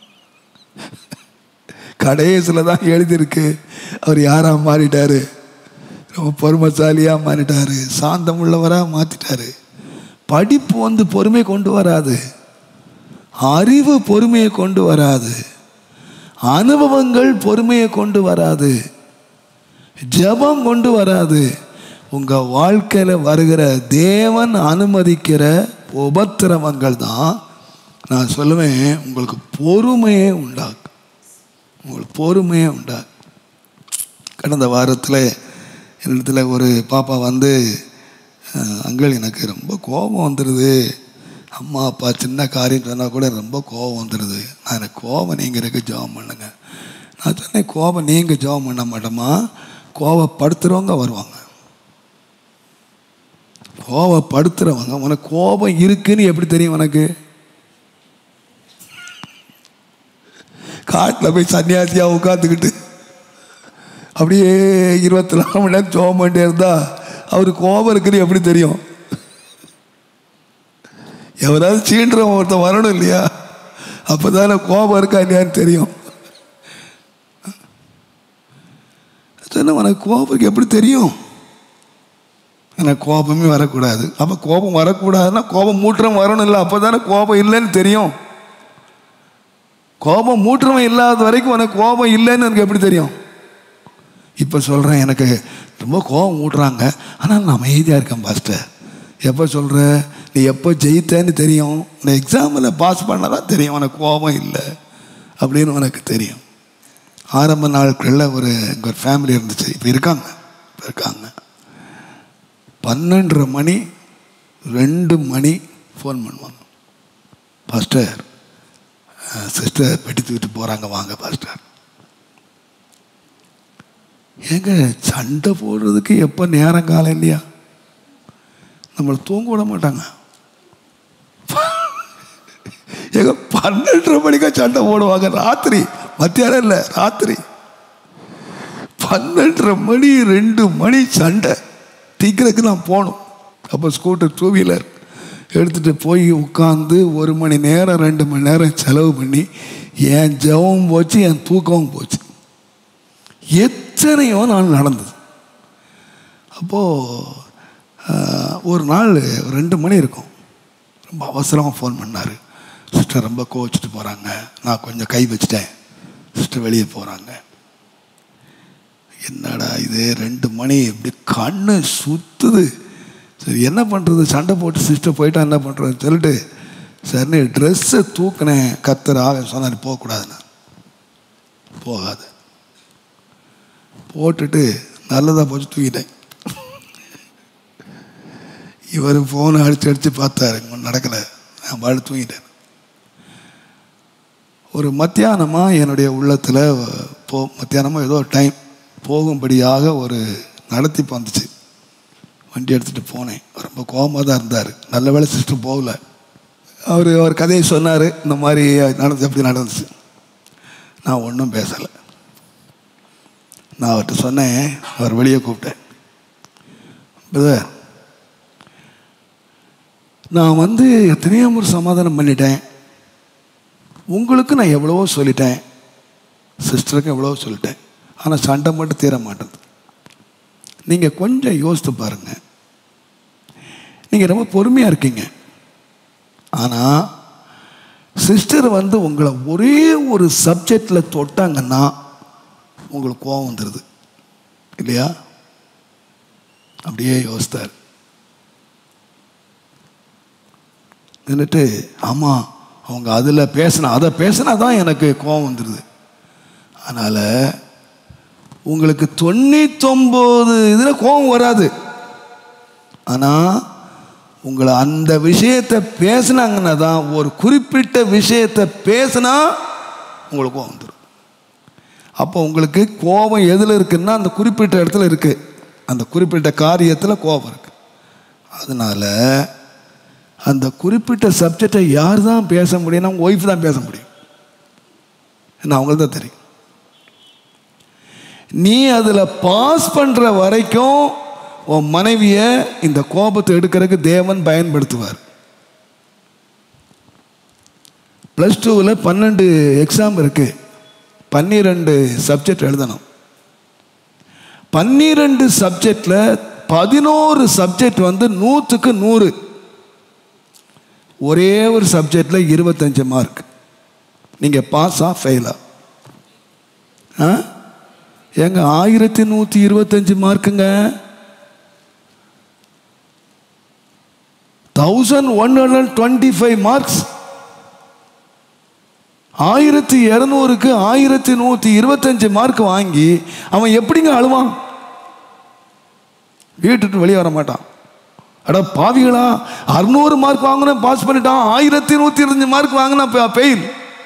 கடைசியில் தான் எழுதியிருக்கு அவர் யாராக மாறிட்டாரு ரொம்ப பொறுமைசாலியாக மாறிட்டாரு சாந்தம் உள்ளவராக மாற்றிட்டாரு படிப்பு வந்து பொறுமை கொண்டு வராது அறிவு பொறுமையை கொண்டு வராது அனுபவங்கள் பொறுமையை கொண்டு வராது ஜெபம் கொண்டு வராது உங்கள் வாழ்க்கையில் வருகிற தேவன் அனுமதிக்கிற உபத்திரவங்கள் தான் நான் சொல்லுவேன் உங்களுக்கு பொறுமையே உண்டாக்கும் உங்களுக்கு பொறுமையே உண்டாக்கும் கடந்த வாரத்தில் என்னிடத்துல ஒரு பாப்பா வந்து அஹ், அங்கிள் எனக்கு ரொம்ப கோபம் வந்துடுது அம்மா அப்பா சின்ன காரியம் சொன்னால் கூட ரொம்ப கோபம் வந்துடுது நான் எனக்கு கோபம் நீங்கள் இருக்க ஜெபம் பண்ணுங்க நான் சொன்னேன் கோபம் நீங்கள் ஜெபம் பண்ண மாட்டோமா கோபப்படுத்துகிறவங்க வருவாங்க கோபப்படுத்துகிறவங்க உனக்கு கோபம் இருக்குன்னு எப்படி தெரியும் உனக்கு காட்டில் போய் சன்னியாசியாக உட்காந்துக்கிட்டு அப்படியே இருபத்தி நாலு மணி நேரம் ஜோம் பண்ணிட்டே இருந்தா அவருக்கு கோபம் இருக்குன்னு எப்படி தெரியும் எவராவது சீன்றவன் ஒருத்தன் வரணும் இல்லையா அப்போ தானே கோபம் இருக்கா இல்லையான்னு தெரியும் சொன்ன உனக்கு கோபம் இருக்கு எப்படி தெரியும் எனக்கு கோபமே வரக்கூடாது அப்போ கோபம் வரக்கூடாதுன்னா கோபம் மூற்றம் வரணும் இல்லை அப்போ தானே கோபம் இல்லைன்னு தெரியும் கோபம் மூற்றவன் இல்லாத வரைக்கும் உனக்கு கோபம் இல்லைன்னு எனக்கு எப்படி தெரியும் இப்போ சொல்கிறேன் எனக்கு ரொம்ப கோபம் ஊட்டுறாங்க ஆனால் நான் அமைதியாக இருக்கேன் பாஸ்டர் எப்போ சொல்கிற நீ எப்போ ஜெயித்தேன்னு தெரியும் இந்த எக்ஸாமில் பாஸ் பண்ண தான் தெரியும் உனக்கு கோபம் இல்லை அப்படின்னு உனக்கு தெரியும் ஆரம்ப நாட்களில் ஒரு எங்கள் ஒரு ஃபேமிலி இருந்துச்சு இப்போ இருக்காங்க இப்போ இருக்காங்க பன்னெண்டரை மணி ரெண்டு மணி ஃபோன் பண்ணுவாங்க பாஸ்டர் சிஸ்டர் பெட்டி தூக்கிட்டு போகிறாங்க வாங்க பாஸ்டர் ஏங்க சண்டை போடுறதுக்கு எப்போ நேரம் காலம் இல்லையா நம்மளை தூங்க விட மாட்டாங்க ஏங்க பன்னெண்டரை மணிக்கா சண்டை போடுவாங்க ராத்திரி மத்தியானம் இல்லை ராத்திரி பன்னெண்டரை மணி ரெண்டு மணி சண்டை தீக்கிறதுக்கு நான் போகணும் அப்போ ஸ்கூட்டர் டூ வீலர் எடுத்துகிட்டு போய் உட்காந்து ஒரு மணி நேரம் ரெண்டு மணி நேரம் செலவு பண்ணி என் ஜெபம் போச்சு என் தூக்கமும் போச்சு எத்தனையோ நாள் நடந்தது அப்போது ஒரு நாள் ரெண்டு மணி இருக்கும் ரொம்ப அவசரமாக ஃபோன் பண்ணார் சிஸ்டர் ரொம்ப கோச்சிட்டு போகிறாங்க நான் கொஞ்சம் கை வச்சிட்டேன் சிஸ்டர் வெளியே போகிறாங்க என்னடா இது ரெண்டு மணி இப்படி கண்ணு சுத்துது சரி என்ன பண்ணுறது சண்டை போட்டு சிஸ்டர் போயிட்டா என்ன பண்ணுறதுன்னு சொல்லிட்டு சரின்னு ட்ரெஸ்ஸை தூக்கினேன் கத்துற ஆக சொன்னார் போகக்கூடாதுன்னு போகாது போட்டுட்டு நல்லதாக போச்சு தூக்கிட்டேன் இவர் ஃபோனை அடித்து அடித்து பார்த்தாரு ஒன்றும் நடக்கலை நான் பாடு தூங்கிட்டேன் ஒரு மத்தியானமாக என்னுடைய உள்ளத்தில் போ மத்தியானமாக ஏதோ டைம் போகும்படியாக ஒரு நடத்தி வந்துச்சு வண்டி எடுத்துகிட்டு போனேன் ரொம்ப கோபமாக தான் இருந்தார் நல்ல வேலை சிஸ்டர் போகல அவர் அவர் கதையை சொன்னார் இந்த மாதிரி நடந்து எப்படி நடந்துச்சு நான் ஒன்றும் பேசலை நான் அவர்கிட்ட சொன்னேன் அவர் வெளியே கூப்பிட்டேன் பிரதர் நான் வந்து எத்தனையோ முறை சமாதானம் பண்ணிட்டேன் உங்களுக்கு நான் எவ்வளவோ சொல்லிட்டேன் சிஸ்டருக்கு எவ்வளவோ சொல்லிட்டேன் ஆனால் சண்டை மட்டும் தீர மாட்டேது நீங்கள் கொஞ்சம் யோசித்து பாருங்கள் நீங்கள் ரொம்ப பொறுமையாக இருக்கீங்க ஆனால் சிஸ்டர் வந்து உங்களை ஒரே ஒரு சப்ஜெக்டில் தொட்டாங்கன்னா உங்களுக்கு கோபம் வந்துடுது இல்லையா அப்படியே யோசித்தார் நின்றுட்டு ஆமாம் அவங்க அதில் பேசினா அதை பேசினா தான் எனக்கு கோபம் வந்துடுது அதனால் உங்களுக்கு தொண்ணூத்தொம்பது இதில் கோபம் வராது ஆனால் உங்களை அந்த விஷயத்தை பேசுனாங்கன்னா தான் ஒரு குறிப்பிட்ட விஷயத்தை பேசினா உங்களுக்கு கோபம் வந்துடும் அப்போ உங்களுக்கு கோபம் எதில் இருக்குன்னா அந்த குறிப்பிட்ட இடத்துல இருக்குது அந்த குறிப்பிட்ட காரியத்தில் கோபம் இருக்குது அதனால் அந்த குறிப்பிட்ட சப்ஜெக்டை யார் தான் பேச முடியும்னா ஒய்ஃப் தான் பேச முடியும் ஏன்னா அவங்களுக்கு தான் தெரியும் நீ அதில் பாஸ் பண்ணுற வரைக்கும் உன் மனைவியை இந்த கோபத்தை எடுக்கிறதுக்கு தேவன் பயன்படுத்துவார் ப்ளஸ் டூவில் பன்னெண்டு எக்ஸாம் இருக்குது பன்னிரெண்டு சப்ஜெக்ட் எழுதணும் பன்னிரெண்டு சப்ஜெக்டில் பதினோரு சப்ஜெக்ட் வந்து நூற்றுக்கு நூறு ஒரே ஒரு சப்ஜெக்டில் இருபத்தஞ்சு மார்க் நீங்கள் பாஸா ஃபெயிலா ஆ ஏங்க ஆயிரத்தி நூற்றி இருபத்தஞ்சு மார்க்குங்க thousand one hundred twenty five marks ஆயிரத்தி இரநூறுக்கு ஆயிரத்தி நூற்றி இருபத்தஞ்சு மார்க் வாங்கி அவன் எப்படிங்க அழுவான் வீட்டுட்டு வெளியே வர மாட்டான் அட பாவிகளா அறுநூறு மார்க் வாங்கினேன் பாஸ் பண்ணிட்டான் ஆயிரத்தி நூற்றி இருபத்தஞ்சு மார்க் வாங்கினா பெயில்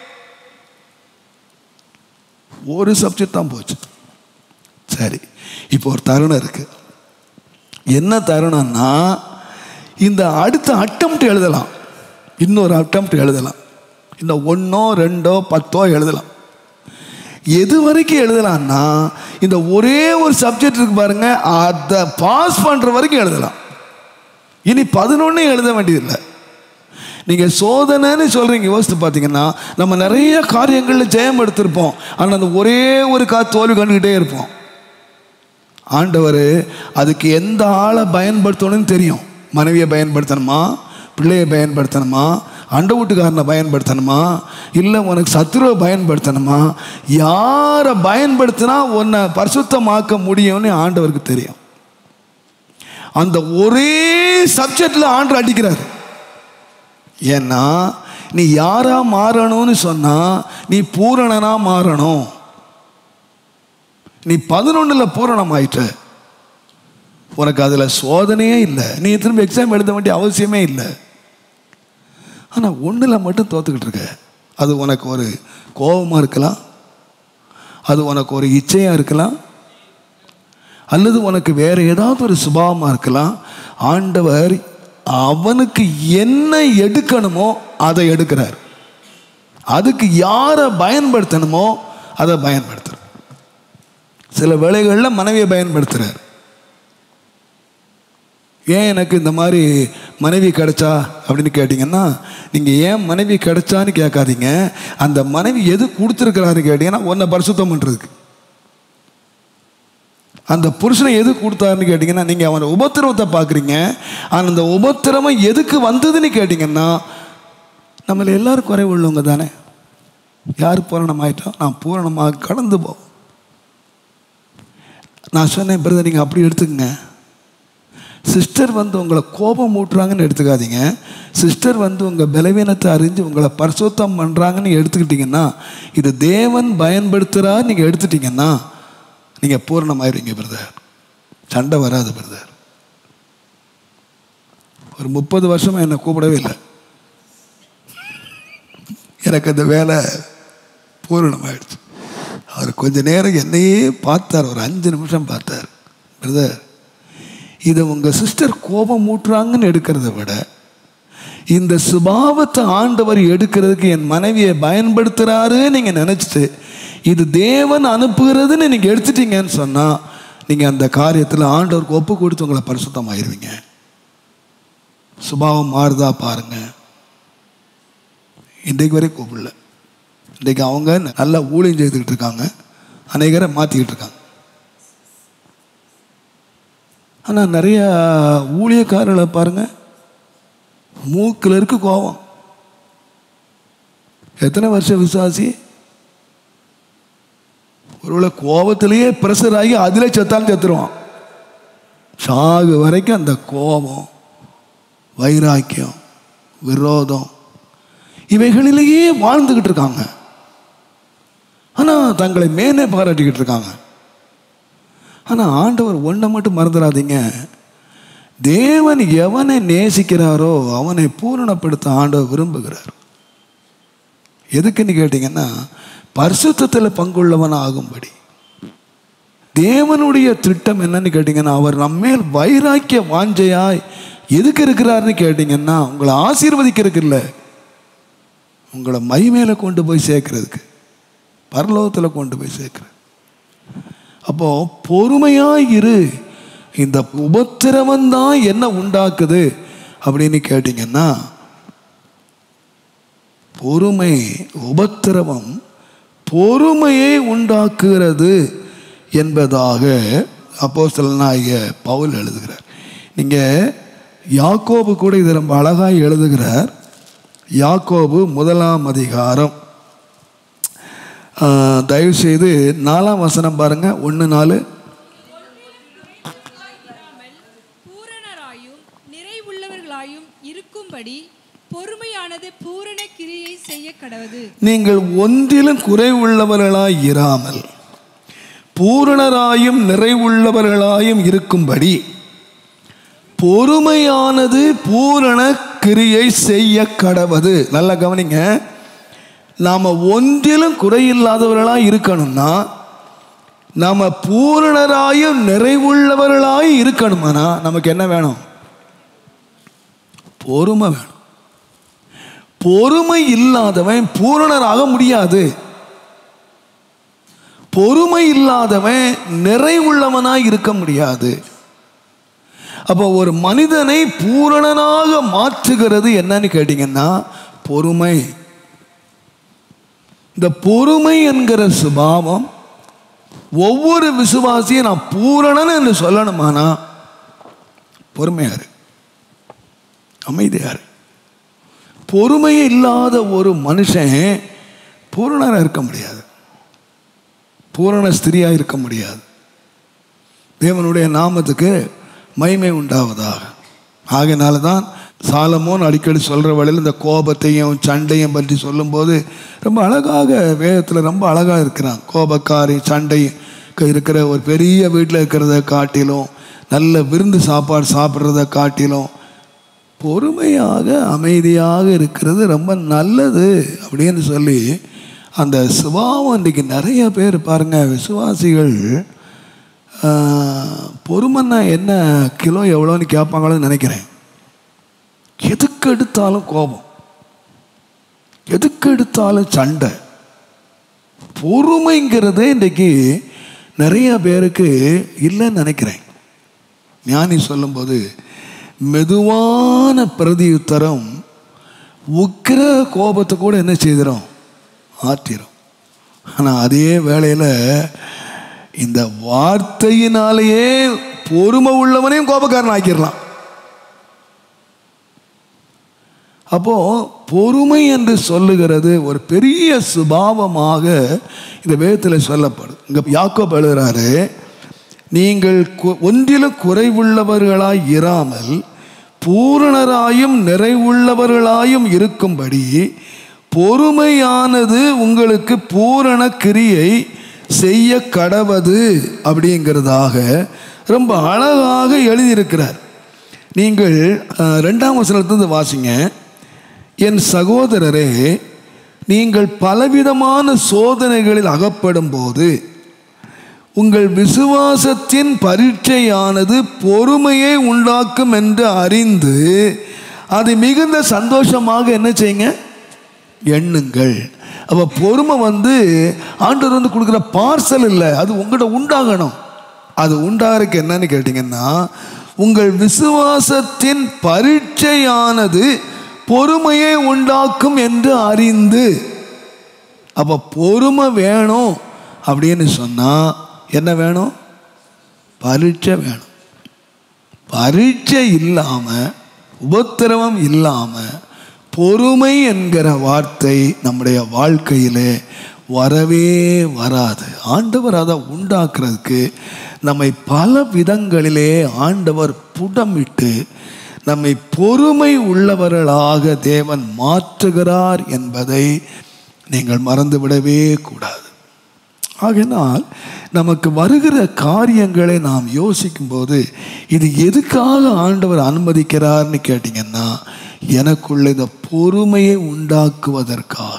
ஒரு சப்ஜெக்ட் தான் போச்சு சரி இப்போ ஒரு தருணம் இருக்கு என்ன தருணம்னா இந்த அடுத்த அட்டம்ப்ட் எழுதலாம் இன்னொரு அட்டம்ப்ட் எழுதலாம் இந்த ஒன்றோ ரெண்டோ பத்தோ எழுதலாம் எது வரைக்கும் எழுதலாம்னா இந்த ஒரே ஒரு சப்ஜெக்ட் இருக்கு பாருங்க அதை பாஸ் பண்ணுற வரைக்கும் எழுதலாம் இனி பதினொன்று எழுத வேண்டியதில்லை நீங்கள் சோதனைன்னு சொல்கிறீங்க யோசித்து பார்த்தீங்கன்னா நம்ம நிறைய காரியங்களில் ஜெயம் எடுத்திருப்போம் ஆனால் அந்த ஒரே ஒரு கா தோல்வி கண்டுக்கிட்டே இருப்போம் ஆண்டவர் அதுக்கு எந்த ஆளை பயன்படுத்தணும்னு தெரியும் மனைவியை பயன்படுத்தணுமா பிள்ளையை பயன்படுத்தணுமா அண்டை வீட்டுக்காரனை பயன்படுத்தணுமா இல்லை உனக்கு சத்துருவை பயன்படுத்தணுமா யாரை பயன்படுத்தினா உன்னை பரிசுத்தமாக்க முடியும்னு ஆண்டவருக்கு தெரியும் அந்த ஒரே சப்ஜெக்டில் ஆண்டு அடிக்கிறார் ஏன்னா நீ யாரா மாறணும்னு சொன்னா நீ பூரணனா மாறணும் நீ பதினொன்றில் பூரணம் ஆயிட்ட உனக்கு அதில் சோதனையே இல்லை நீ திரும்ப எக்ஸாம் எழுத வேண்டிய அவசியமே இல்லை ஆனால் ஒன்றில் மட்டும் தோத்துக்கிட்டு இருக்க அது உனக்கு ஒரு கோபமாக இருக்கலாம் அது உனக்கு ஒரு இச்சையாக இருக்கலாம் அல்லது உனக்கு வேற ஏதாவது ஒரு சுபாவமாக இருக்கலாம் ஆண்டவர் அவனுக்கு என்ன எடுக்கணுமோ அதை எடுக்கிறார் அதுக்கு யாரை பயன்படுத்தணுமோ அதை பயன்படுத்துறார் சில வேளைகளில் மனைவியை பயன்படுத்துகிறார் ஏன் எனக்கு இந்த மாதிரி மனைவி கிடைச்சா அப்படின்னு கேட்டிங்கன்னா நீங்கள் ஏன் மனைவி கிடைச்சான்னு கேட்காதீங்க அந்த மனைவி எது கொடுத்துருக்கிறாரு கேட்டிங்கன்னா உன்னை பரிசுத்தம் பண்ணுறதுக்கு அந்த புருஷனை எது கொடுத்தாருன்னு கேட்டிங்கன்னா நீங்கள் அவனை உபத்திரவத்தை பார்க்குறீங்க ஆனால் அந்த உபத்திரவம் எதுக்கு வந்ததுன்னு கேட்டிங்கன்னா நம்மள எல்லாரும் குறை உள்ளவங்க தானே யார் பூரணம் ஆயிட்டோம் நான் பூரணமாக கடந்து போ நான் சொன்னேன் பிரதர் நீங்கள் அப்படி எடுத்துக்கங்க சிஸ்டர் வந்து உங்களை கோபம் ஊட்டுறாங்கன்னு எடுத்துக்காதீங்க சிஸ்டர் வந்து உங்கள் பலவீனத்தை அறிஞ்சு உங்களை பரிசுத்தம் பண்ணுறாங்கன்னு எடுத்துக்கிட்டிங்கன்னா இது தேவன் பயன்படுத்துகிறார் நீங்கள் எடுத்துட்டிங்கன்னா நீங்கள் பூரணமாயிருவீங்க பிரதர் சண்டை வராது பிரதர் ஒரு முப்பது வருஷமாக என்னை கூப்பிடவே இல்லை எனக்கு அந்த வேலை பூரணமாயிடுச்சு அவர் கொஞ்ச நேரம் என்னையே பார்த்தார் ஒரு அஞ்சு நிமிஷம் பார்த்தார் பிரதர் இதை உங்கள் சிஸ்டர் கோபம் ஊட்டுறாங்கன்னு எடுக்கிறத விட இந்த சுபாவத்தை ஆண்டவர் எடுக்கிறதுக்கு என் மனைவியை பயன்படுத்துகிறாரு நீங்கள் நினச்சிட்டு இது தேவன் அனுப்புகிறதுன்னு நீங்கள் எடுத்துட்டீங்கன்னு சொன்னால் நீங்கள் அந்த காரியத்தில் ஆண்டவருக்கு ஒப்பு கொடுத்து உங்களை பரிசுத்தமாயிருவீங்க சுபாவம் மாறுதா பாருங்க இன்றைக்கு வரை கூப்பிடல இன்றைக்கு அவங்க நல்லா ஊழியம் செய்துக்கிட்டு இருக்காங்க அநேகரை மாற்றிக்கிட்டு இருக்காங்க ஆனால் நிறைய ஊழியக்காரர்களை பாருங்க மூக்கில் இருக்கு கோபம் எத்தனை வருஷம் விசுவாசி ஒருவேளை கோபத்திலேயே ப்ரெஷர் ஆகி அதிலே செத்தாலும் செத்துருவான் சாகு வரைக்கும் அந்த கோபம் வைராக்கியம் விரோதம் இவைகளிலேயே வாழ்ந்துக்கிட்டு இருக்காங்க ஆனால் தங்களை மேலே பாராட்டிக்கிட்டு இருக்காங்க ஆனால் ஆண்டவர் ஒன்றை மட்டும் மறந்துடாதீங்க தேவன் எவனை நேசிக்கிறாரோ அவனை பூரணப்படுத்த ஆண்டவர் விரும்புகிறார் எதுக்குன்னு கேட்டிங்கன்னா பரிசுத்தத்தில் பங்குள்ளவன் ஆகும்படி தேவனுடைய திட்டம் என்னன்னு கேட்டிங்கன்னா அவர் நம்மேல் வைராக்கிய வாஞ்சையாய் எதுக்கு இருக்கிறாருன்னு கேட்டிங்கன்னா உங்களை ஆசீர்வதிக்கிறதுக்கு இல்லை உங்களை மை மேலே கொண்டு போய் சேர்க்கறதுக்கு பரலோகத்தில் கொண்டு போய் சேர்க்குற அப்போ பொறுமையாக இரு இந்த உபத்திரவம் தான் என்ன உண்டாக்குது அப்படின்னு கேட்டிங்கன்னா பொறுமை உபத்திரவம் பொறுமையை உண்டாக்குகிறது என்பதாக அப்போ சிலனாகிய பவுல் எழுதுகிறார் நீங்கள் யாக்கோபு கூட இதை ரொம்ப அழகாக எழுதுகிறார் யாக்கோபு முதலாம் அதிகாரம் ஆஹ், தயவு செய்து நாலாம் வசனம் பாருங்க ஒன்று நாலு இராமல் பூரணராயும் நிறைவுள்ளவர்களாயும் இருக்கும்படி பொறுமையானது பூரண கிரியை செய்ய கடவது நீங்கள் ஒன்றிலும் குறைவுள்ளவர்களாய் இராமல் பூரணராயும் நிறைவுள்ளவர்களாயும் இருக்கும்படி பொறுமையானது பூரண கிரியை செய்ய கடவது நல்லா கவனிங்க நாம் ஒன்றிலும் குறையில்லாதவர்களாக இருக்கணும்னா நாம் பூரணராயும் நிறைவுள்ளவர்களாய் இருக்கணுமானா நமக்கு என்ன வேணும் பொறுமை வேணும் பொறுமை இல்லாதவன் பூரணராக முடியாது பொறுமை இல்லாதவன் நிறைவுள்ளவனாய் இருக்க முடியாது அப்போ ஒரு மனிதனை பூரணனாக மாற்றுகிறது என்னன்னு கேட்டிங்கன்னா பொறுமை இந்த பொறுமை என்கிற சுபாவம் ஒவ்வொரு விசுவாசியும் நான் பூரணன் என்று சொல்லணுமானா பொறுமையாரு அமைதியாரு பொறுமை இல்லாத ஒரு மனுஷன் பூரணராக இருக்க முடியாது பூரண ஸ்திரியாக இருக்க முடியாது தேவனுடைய நாமத்துக்கு மகிமை உண்டாவதாக ஆகையினால தான் சாலமோன் அடிக்கடி சொல்கிற வழியில் இந்த கோபத்தையும் சண்டையும் பற்றி சொல்லும்போது ரொம்ப அழகாக வேதத்தில் ரொம்ப அழகாக இருக்கிறான் கோபக்காரி சண்டை இருக்கிற ஒரு பெரிய வீட்டில் இருக்கிறத காட்டிலும் நல்ல விருந்து சாப்பாடு சாப்பிட்றத காட்டிலும் பொறுமையாக அமைதியாக இருக்கிறது ரொம்ப நல்லது அப்படின்னு சொல்லி அந்த சுபாவம் இன்றைக்கி நிறைய பேர் பாருங்கள் விசுவாசிகள் ஆஹ், பொறுமைன்னா என்ன கிலோ எவ்வளோன்னு கேட்பாங்களோன்னு நினைக்கிறேன் எதுக்கு எடுத்தாலும் கோபம் எதுக்கு எடுத்தாலும் சண்டை பொறுமைங்கிறதே இன்றைக்கு நிறைய பேருக்கு இல்லைன்னு நினைக்கிறேன் ஞானி சொல்லும்போது மெதுவான பிரதியுத்தரம் உக்கிர கோபத்தை கூட என்ன செய்திடும் ஆற்றிடும் ஆனால் அதே வேளையில் இந்த வார்த்தையினாலேயே பொறுமை உள்ளவனையும் கோபக்காரன் ஆக்கிடலாம் அப்போ பொறுமை என்று சொல்லுகிறது ஒரு பெரிய சுபாவமாக இந்த வேதத்தில் சொல்லப்படும் இங்க யாக்கோப் எழுதுறாரு நீங்கள் கு- ஒன்றிலும் குறைவுள்ளவர்களாய் இராமல் பூரணராயும் நிறைவுள்ளவர்களாயும் இருக்கும்படி பொறுமையானது உங்களுக்கு பூரண கிரியை செய்ய கடவது அப்படிங்கிறதாக ரொம்ப அழகாக எழுதியிருக்கிறார் நீங்கள் அஹ், ரெண்டாம் வசனத்திலிருந்து வாசிங்க என் சகோதரரே நீங்கள் பலவிதமான சோதனைகளில் அகப்படும் போது உங்கள் விசுவாசத்தின் பரீட்சையானது பொறுமையை உண்டாக்கும் என்று அறிந்து அது மிகுந்த சந்தோஷமாக என்ன செய்யுங்க எண்ணுங்கள் அப்போ பொறுமை வந்து ஆண்டவர் வந்து கொடுக்குற பார்சல் இல்லை அது உங்கள்கிட்ட உண்டாகணும் அது உண்டாகிறதுக்கு என்னன்னு கேட்டிங்கன்னா உங்கள் விசுவாசத்தின் பரீட்சையானது பொறுமையை உண்டாக்கும் என்று அறிந்து அப்போ பொறுமை வேணும் அப்படின்னு சொன்னால் என்ன வேணும் பரீட்சை வேணும் பரீட்சை இல்லாமல் உபத்திரவம் இல்லாமல் பொறுமை என்கிற வார்த்தை நம்முடைய வாழ்க்கையிலே வரவே வராது ஆண்டவர் அதை உண்டாக்குறதுக்கு நம்மை பல விதங்களிலே ஆண்டவர் புடமிட்டு நம்மை பொறுமை உள்ளவர்களாக தேவன் மாற்றுகிறார் என்பதை நீங்கள் மறந்துவிடவே கூடாது ஆகையினால் நமக்கு வருகிற காரியங்களை நாம் யோசிக்கும்போது இது எதுக்காக ஆண்டவர் அனுமதிக்கிறார்னு கேட்டிங்கன்னா எனக்குள்ள இந்த பொறுமையை உண்டாக்குவதற்காக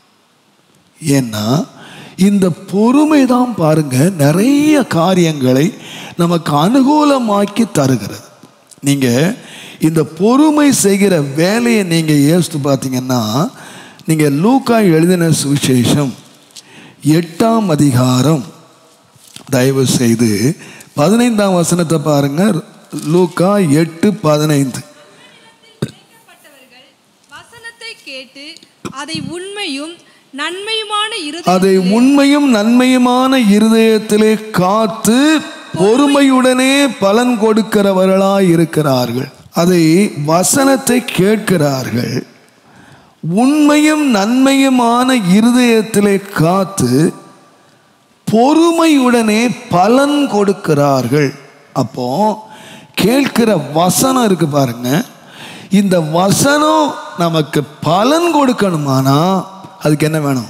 ஏன்னா இந்த பொறுமை தான் பாருங்க நிறைய காரியங்களை நமக்கு அனுகூலமாக்கி தருகிறது நீங்கள் இந்த பொறுமை செய்கிற வேலையை நீங்கள் யோசித்து பார்த்தீங்கன்னா நீங்கள் லூக்கா எழுதின சுவிசேஷம் எட்டாம் அதிகாரம் தயவு செய்து பதினைந்தாம் வசனத்தை பாருங்க லூக்கா எட்டு பதினைந்து இணைக்கப்பட்டவர்கள் வசனத்தை கேட்டு அதை உண்மையும் நன்மையுமான அதை இருதயத்திலே உண்மையும் நன்மையுமான இருதயத்திலே காத்து பொறுமையுடனே பலன் கொடுக்கிறவர்களாய் இருக்கிறார்கள் அதை வசனத்தை கேட்கிறார்கள் உண்மையும் நன்மையுமான இருதயத்திலே காத்து பொறுமையுடனே பலன் கொடுக்கிறார்கள் அப்போ கேட்கிற வசனம் இருக்கு பாருங்க இந்த வசனம் நமக்கு பலன் கொடுக்கணுமானா அதுக்கு என்ன வேணும்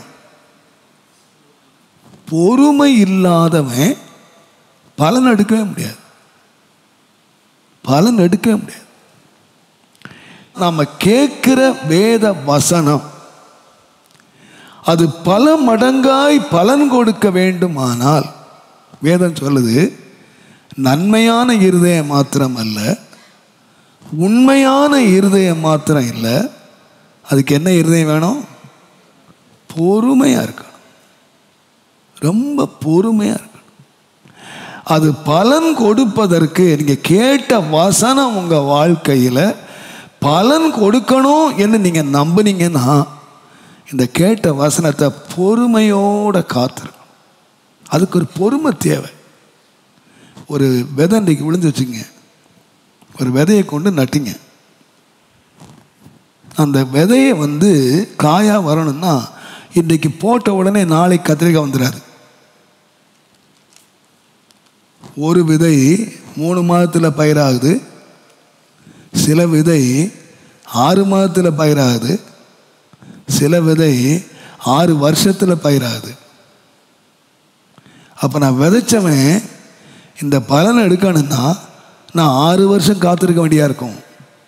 பொறுமை இல்லாதவன் பலன் எடுக்கவே முடியாது பலன் எடுக்கவே முடியாது நாம் கேட்கிற வேத வசனம் அது பல மடங்காய் பலன் கொடுக்க வேண்டுமானால் வேதம் சொல்லுது நன்மையான இருதயம் மாத்திரம் அல்ல உண்மையான இருதயம் மாத்திரம் இல்லை அதுக்கு என்ன இருதயம் வேணும் பொறுமையாக இருக்கணும் ரொம்ப பொறுமையாக இருக்கணும் அது பலன் கொடுப்பதற்கு நீங்கள் கேட்ட வசனம் உங்கள் வாழ்க்கையில் பலன் கொடுக்கணும் என்று நீங்கள் நம்புனீங்கன்னா இந்த கேட்ட வசனத்தை பொறுமையோட காத்திருக்கணும் அதுக்கு ஒரு பொறுமை தேவை ஒரு விதை இன்றைக்கு விழுந்து வச்சுங்க ஒரு விதையை கொண்டு நட்டிங்க அந்த விதையை வந்து காயாக வரணும்னா இன்றைக்கு போட்ட உடனே நாளைக்கு கத்திரிக்காய் வந்துடாது ஒரு விதை மூணு மாதத்தில் பயிராகுது சில விதை ஆறு மாதத்தில் பயிராகுது சில விதை ஆறு வருஷத்தில் பயிராகுது அப்போ நான் விதைச்சவன் இந்த பலனை எடுக்கணும்னா நான் ஆறு வருஷம் காத்திருக்க வேண்டியா இருக்கும்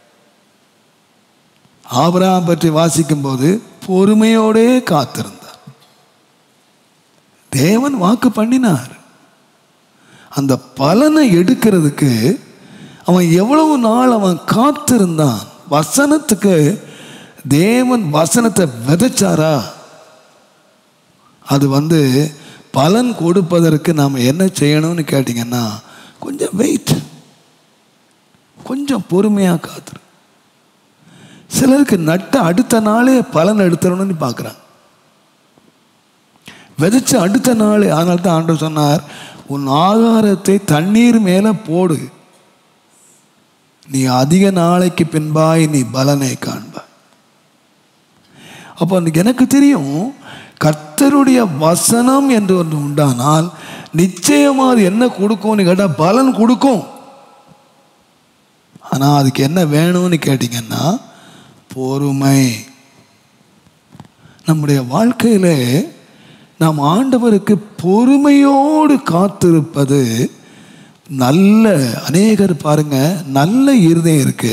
ஆபராம் பற்றி வாசிக்கும் போது பொறுமையோடே காத்திருந்தார் தேவன் வாக்கு பண்ணினார் அந்த பலனை எடுக்கிறதுக்கு அவன் எவ்வளவு நாள் அவன் காத்திருந்தான் வசனத்துக்கு தேவன் வசனத்தை விதைச்சாரா அது வந்து பலன் கொடுப்பதற்கு நாம் என்ன செய்யணும்னு கேட்டிங்கன்னா கொஞ்சம் வெயிட் கொஞ்சம் பொறுமையாக காத்துரு சிலருக்கு நட்ட அடுத்த நாளே பலன் எடுத்துடணும்னு பார்க்குறாங்க விதைச்ச அடுத்த நாள் அதனால தான் ஆண்டவர் சொன்னார் உன் ஆகாரத்தை தண்ணீர் மேலே போடு நீ அதிக நாளைக்கு பின்பாய் நீ பலனை காண்பாய் அப்போ எனக்கு தெரியும் கர்த்தருடைய வசனம் என்று ஒன்று உண்டானால் நிச்சயமாக அது என்ன கொடுக்கும்னு கேட்டால் பலன் கொடுக்கும் ஆனால் அதுக்கு என்ன வேணும்னு கேட்டிங்கன்னா பொறுமை நம்முடைய வாழ்க்கையில் நாம் ஆண்டவருக்கு பொறுமையோடு காத்திருப்பது நல்ல அநேகர் பாருங்க நல்ல இருதயம் இருக்கு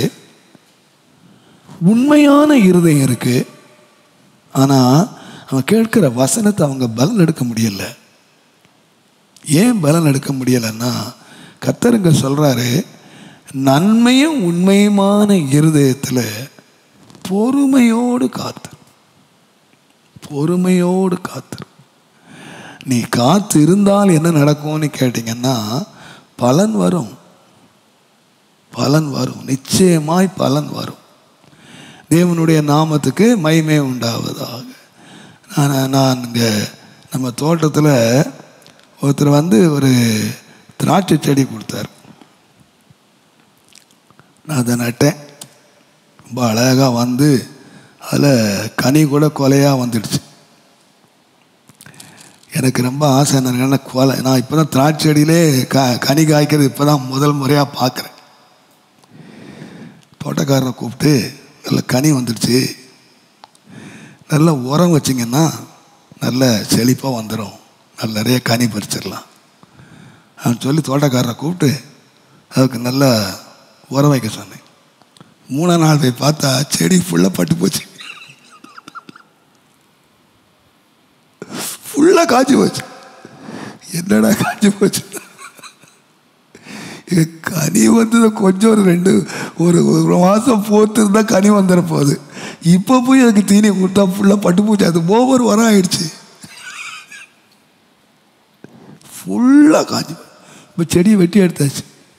உண்மையான இருதயம் இருக்கு ஆனால் அவன் கேட்கிற வசனத்தை அவங்க பலன் எடுக்க முடியல ஏன் பலன் எடுக்க முடியலைன்னா கத்தருங்க சொல்றாரு நன்மையும் உண்மையுமான இருதயத்தில் பொறுமையோடு காத்து பொறுமையோடு காத்து நீ காத்து இருந்தால் என்ன நடக்கும்னு கேட்டிங்கன்னா பலன் வரும் பலன் வரும் நிச்சயமாய் பலன் வரும் தேவனுடைய நாமத்துக்கு மகிமை உண்டாவதாக நான் நான் இங்கே நம்ம தோட்டத்தில் ஒருத்தர் வந்து ஒரு திராட்சை செடி கொடுத்தார் நான் அதை நட்டேன் ரொம்ப அழகாக வந்து அதில் கனி கூட கொலையாக வந்துடுச்சு எனக்கு ரொம்ப ஆசை என்னன்னா கொலை நான் இப்போ தான் திராட்சை செடியிலே க கனி காய்க்கிறது இப்போ தான் முதல் முறையாக பார்க்குறேன் தோட்டக்காரனை கூப்பிட்டு நல்ல கனி வந்துடுச்சு நல்ல உரம் வச்சிங்கன்னா நல்ல செழிப்பாக வந்துடும் நல்ல நிறைய கனி பறிச்சிடலாம் அவன் சொல்லி தோட்டக்காரரை கூப்பிட்டு அதுக்கு நல்ல உரம் வைக்க சொன்னேன் மூணாம் நாள் போய் பார்த்தா செடி ஃபுல்லாக பட்டு போச்சு ஃபுல்லாக காய்ச்சி போச்சு என்னடா காய்ச்சி போச்சு இது கனி வந்தது கொஞ்சம் ஒரு ரெண்டு ஒரு ஒரு மாதம் போத்து இருந்தால் கனி வந்துட போகுது இப்போ போய் அதுக்கு தீனி கொடுத்தா ஃபுல்லாக பட்டு போச்சு அது ஓவர் வரம் ஆயிடுச்சு ஃபுல்லாக காய்ச்சி இப்போ செடியை வெட்டி எடுத்தாச்சு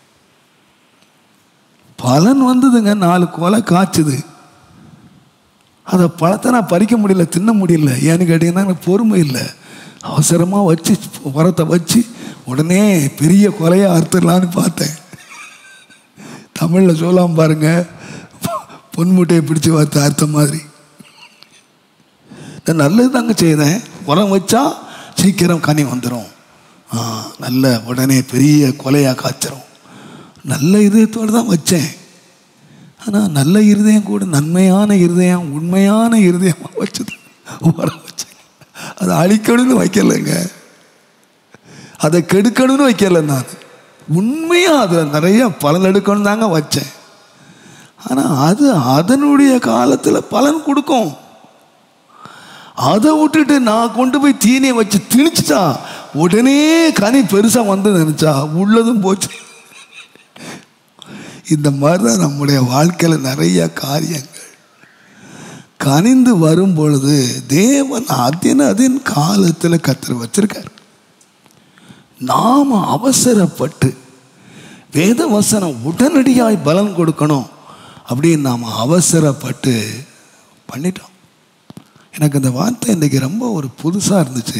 பலன் வந்ததுங்க நாலு கொலை காய்ச்சுது அதை பழத்தை நான் பறிக்க முடியல தின்ன முடியல ஏன்னு கேட்டிங்கன்னா எனக்கு பொறுமை இல்லை அவசரமாக வச்சு உரத்தை வச்சு உடனே பெரிய கொலையை அறுத்துடலான்னு பார்த்தேன் தமிழில் சொல்லாம பாருங்க பொன்முட்டையை பிடிச்சி பார்த்து அறுத்த மாதிரி நான் நல்லது தாங்க செய்தேன் உரம் வச்சா சீக்கிரம் கனி வந்துடும் ஆ நல்ல உடனே பெரிய கொலையாக காய்ச்சிரும் நல்ல இதயத்தோடு தான் வச்சேன் ஆனால் நல்ல இருதயம் கூட நன்மையான இருதயம் உண்மையான இருதயமாக வச்சது வர வச்சேன் அதை அழிக்கணும்னு வைக்கலைங்க அதை கெடுக்கணும்னு வைக்கல நான் உண்மையாக அதில் நிறைய பலன் எடுக்கணும் தாங்க வச்சேன் ஆனால் அது அதனுடைய காலத்தில் பலன் கொடுக்கும் அதை விட்டுட்டு நான் கொண்டு போய் தீனியை வச்சு திணிச்சிட்டா உடனே கனி பெருசாக வந்து நினச்சா உள்ளதும் போச்சு இந்த மாதிரி தான் நம்முடைய வாழ்க்கையில் நிறைய காரியங்கள் கனிந்து வரும் பொழுது தேவன் அதின் அதின் காலத்தில் கத்தர் வச்சிருக்கார் நாம் அவசரப்பட்டு வேத வசனம் உடனடியாய் பலன் கொடுக்கணும் அப்படின்னு நாம் அவசரப்பட்டு பண்ணிட்டோம் எனக்கு இந்த வார்த்தை இன்றைக்கி ரொம்ப ஒரு புதுசாக இருந்துச்சு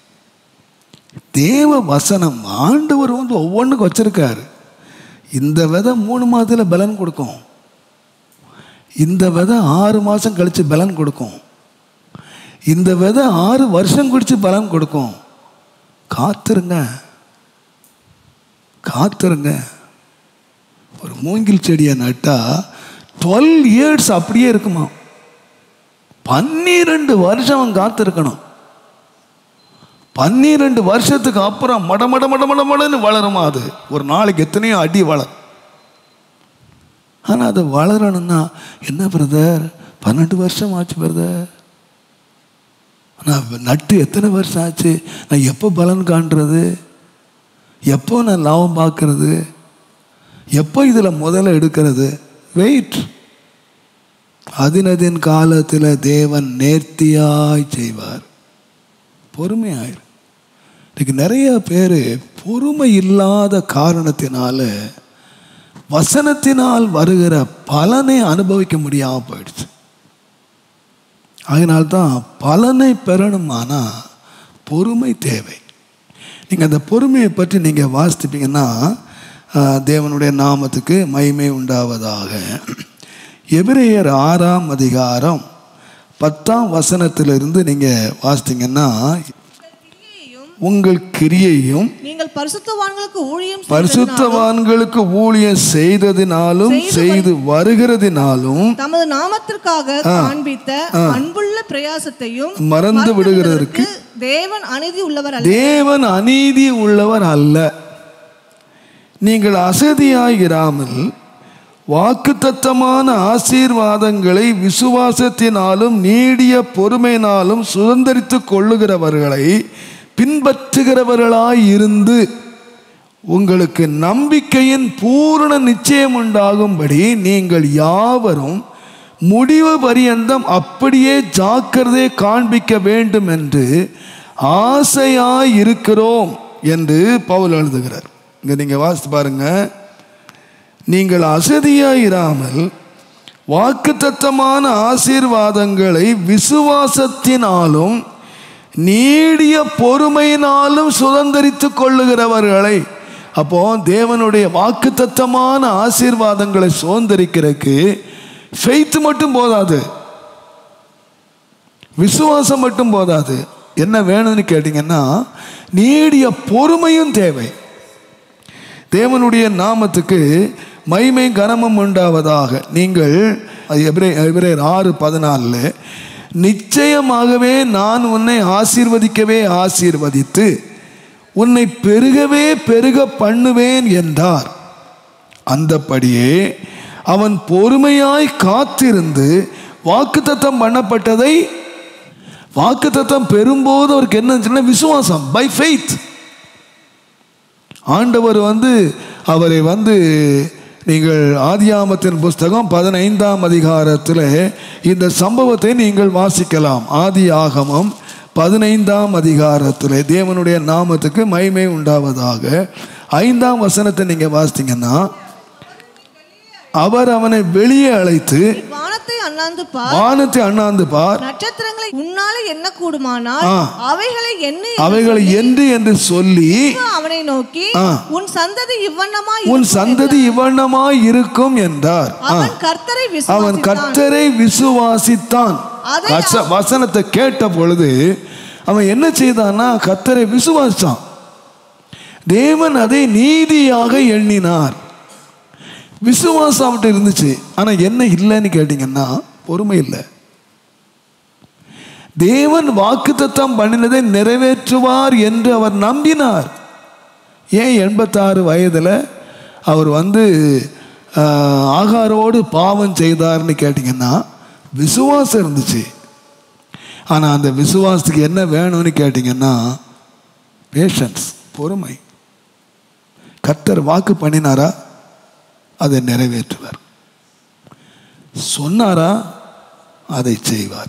தேவ வசனம் ஆண்டவர் வந்து ஒவ்வொன்றுக்கும் வச்சிருக்காரு இந்த விதை மூணு மாதத்தில் பலன் கொடுக்கும் இந்த விதை ஆறு மாதம் கழித்து பலன் கொடுக்கும் இந்த விதை ஆறு வருஷம் கழித்து பலன் கொடுக்கும் காத்துருங்க காத்துருங்க ஒரு மூங்கில் செடியை நட்டா டுவெல் இயர்ஸ் அப்படியே இருக்குமா பன்னிரெண்டு வருஷம் அவன் காத்திருக்கணும் பன்னிரெண்டு வருஷத்துக்கு அப்புறம் மட மட மட மட மடன்னு வளருமா அது ஒரு நாளைக்கு எத்தனையோ அடி வளரும் ஆனால் அது வளரணும்னா என்ன பிரதர் பன்னெண்டு வருஷம் ஆச்சு பிரதர் நான் நட்டு எத்தனை வருஷம் ஆச்சு நான் எப்போ பலன் காண்றது எப்போ நான் லாபம் பார்க்கறது எப்போ இதில் முதல்ல எடுக்கிறது வெயிட் அதினதின் காலத்தில் தேவன் நேர்த்தியாய் செய்வார் பொறுமையாயிரு இன்னைக்கு நிறைய பேர் பொறுமை இல்லாத காரணத்தினால வசனத்தினால் வருகிற பலனை அனுபவிக்க முடியாமல் போயிடுச்சு அதனால்தான் பலனை பெறணுமானா பொறுமை தேவை நீங்கள் அந்த பொறுமையை பற்றி நீங்கள் வாசிப்பீங்கன்னா ஆஹ், தேவனுடைய நாமத்துக்கு மகிமை உண்டாவதாக எபிரேயர் ஆறாம் அதிகாரம் பத்தாம் வசனத்திலிருந்து நீங்கள் வாசித்தீங்கன்னா உங்கள் கிரியையும் நீங்கள் பரிசுத்தவான்களுக்கு ஊழியம் செய்ததினாலும், பரிசுத்தவான்களுக்கு ஊழியம் செய்ததினாலும் செய்து வருகிறதினாலும் தமது நாமத்திற்காக காண்பித்த அன்புள்ள பிரயாசத்தையும் மறந்து விடுகிறதற்கு தேவன் அநீதி உள்ளவர் அல்ல தேவன் அநீதி உள்ளவர் அல்ல நீங்கள் அசதியாயிராமல் வாக்குத்தத்தமான ஆசீர்வாதங்களை விசுவாசத்தினாலும் நீடிய பொறுமையினாலும் சுதந்திரித்துக் கொள்ளுகிறவர்களை பின்பற்றுகிறவர்களாய் இருந்து உங்களுக்கு நம்பிக்கையின் பூரண நிச்சயம் உண்டாகும்படி நீங்கள் யாவரும் முடிவு பரியந்தம் அப்படியே ஜாக்கிரதை காண்பிக்க வேண்டும் என்று ஆசையாய் இருக்கிறோம் என்று பவுல் எழுதுகிறார் இங்க நீங்க வாசித்து பாருங்க நீங்கள் அசதியாயிராமல் வாக்குத்தத்தமான ஆசீர்வாதங்களை விசுவாசத்தினாலும் நீடிய பொறுமையினாலும் சுதந்திரித்துக் கொள்ளுகிறவர்களை அப்போ தேவனுடைய வாக்குத்தத்தமான ஆசீர்வாதங்களை சுதந்திரிக்கிறதுக்கு ஃபெய்த் மட்டும் போதாது விசுவாசம் மட்டும் போதாது என்ன வேணும்னு கேட்டிங்கன்னா நீடிய பொறுமையும் தேவை தேவனுடைய நாமத்துக்கு மைமை கனமும் உண்டாவதாக நீங்கள் எபிரே எபிரேயர் ஆறு பதினாலில் நிச்சயமாகவே நான் உன்னை ஆசீர்வதிக்கவே ஆசீர்வதித்து உன்னை பெருகவே பெருக பண்ணுவேன் என்றார் அந்தப்படியே அவன் பொறுமையாய் காத்திருந்து வாக்குத்தத்தம் பண்ணப்பட்டதை வாக்குத்தத்தம் பெறும்போது அவருக்கு என்ன இருந்துச்சுன்னா விசுவாசம் பை ஃபெய்த் ஆண்டவர் வந்து அவரை வந்து நீங்கள் ஆதியாமத்தின் புஸ்தகம் பதினைந்தாம் அதிகாரத்தில் இந்த சம்பவத்தை நீங்கள் வாசிக்கலாம் ஆதி ஆகமம் பதினைந்தாம் அதிகாரத்தில் தேவனுடைய நாமத்துக்கு மகிமை உண்டாவதாக ஐந்தாம் வசனத்தை நீங்கள் வாசித்தீங்கன்னா அவர் அவனை வெளியே அழைத்து வானத்தை அண்ணாந்து பார் வானத்தை அண்ணாந்து பார் நட்சத்திரங்களை உன்னால என்ன கூடுமானால் ஆ. அவைகளை என்ன அவைகளை என்று என்று சொல்லி அவனை நோக்கி ஆ. உன் சந்ததி இவ்வண்ணமா உன் சந்ததி இவ்வண்ணமாய் இருக்கும் என்றார் ஆ. அவன் கர்த்தரை அவன் விசுவாசித்தான் கர்த்தரை விசுவாசித்தான் அதை வச- வசனத்தை கேட்ட பொழுது அவன் என்ன செய்தான்னா கர்த்தரை விசுவாசித்தான் தேவன் அதை நீதியாக எண்ணினார் விசுவாசம் அவன்கிட்ட இருந்துச்சு ஆனா என்ன இல்லைன்னு கேட்டீங்கன்னா பொறுமை இல்லை தேவன் வாக்குத்தத்தம் பண்ணினதை நிறைவேற்றுவார் என்று அவர் நம்பினார் ஏன் எண்பத்தாறு வயதில் அவர் வந்து ஆஹ், ஆகாரோடு பாவம் செய்தார்னு கேட்டிங்கன்னா விசுவாசம் இருந்துச்சு ஆனால் அந்த விசுவாசத்துக்கு என்ன வேணும்னு கேட்டிங்கன்னா பேஷன்ஸ் பொறுமை கர்த்தர் வாக்கு பண்ணினாரா அதை நிறைவேற்றுவார் சொன்னாரா அதை செய்வார்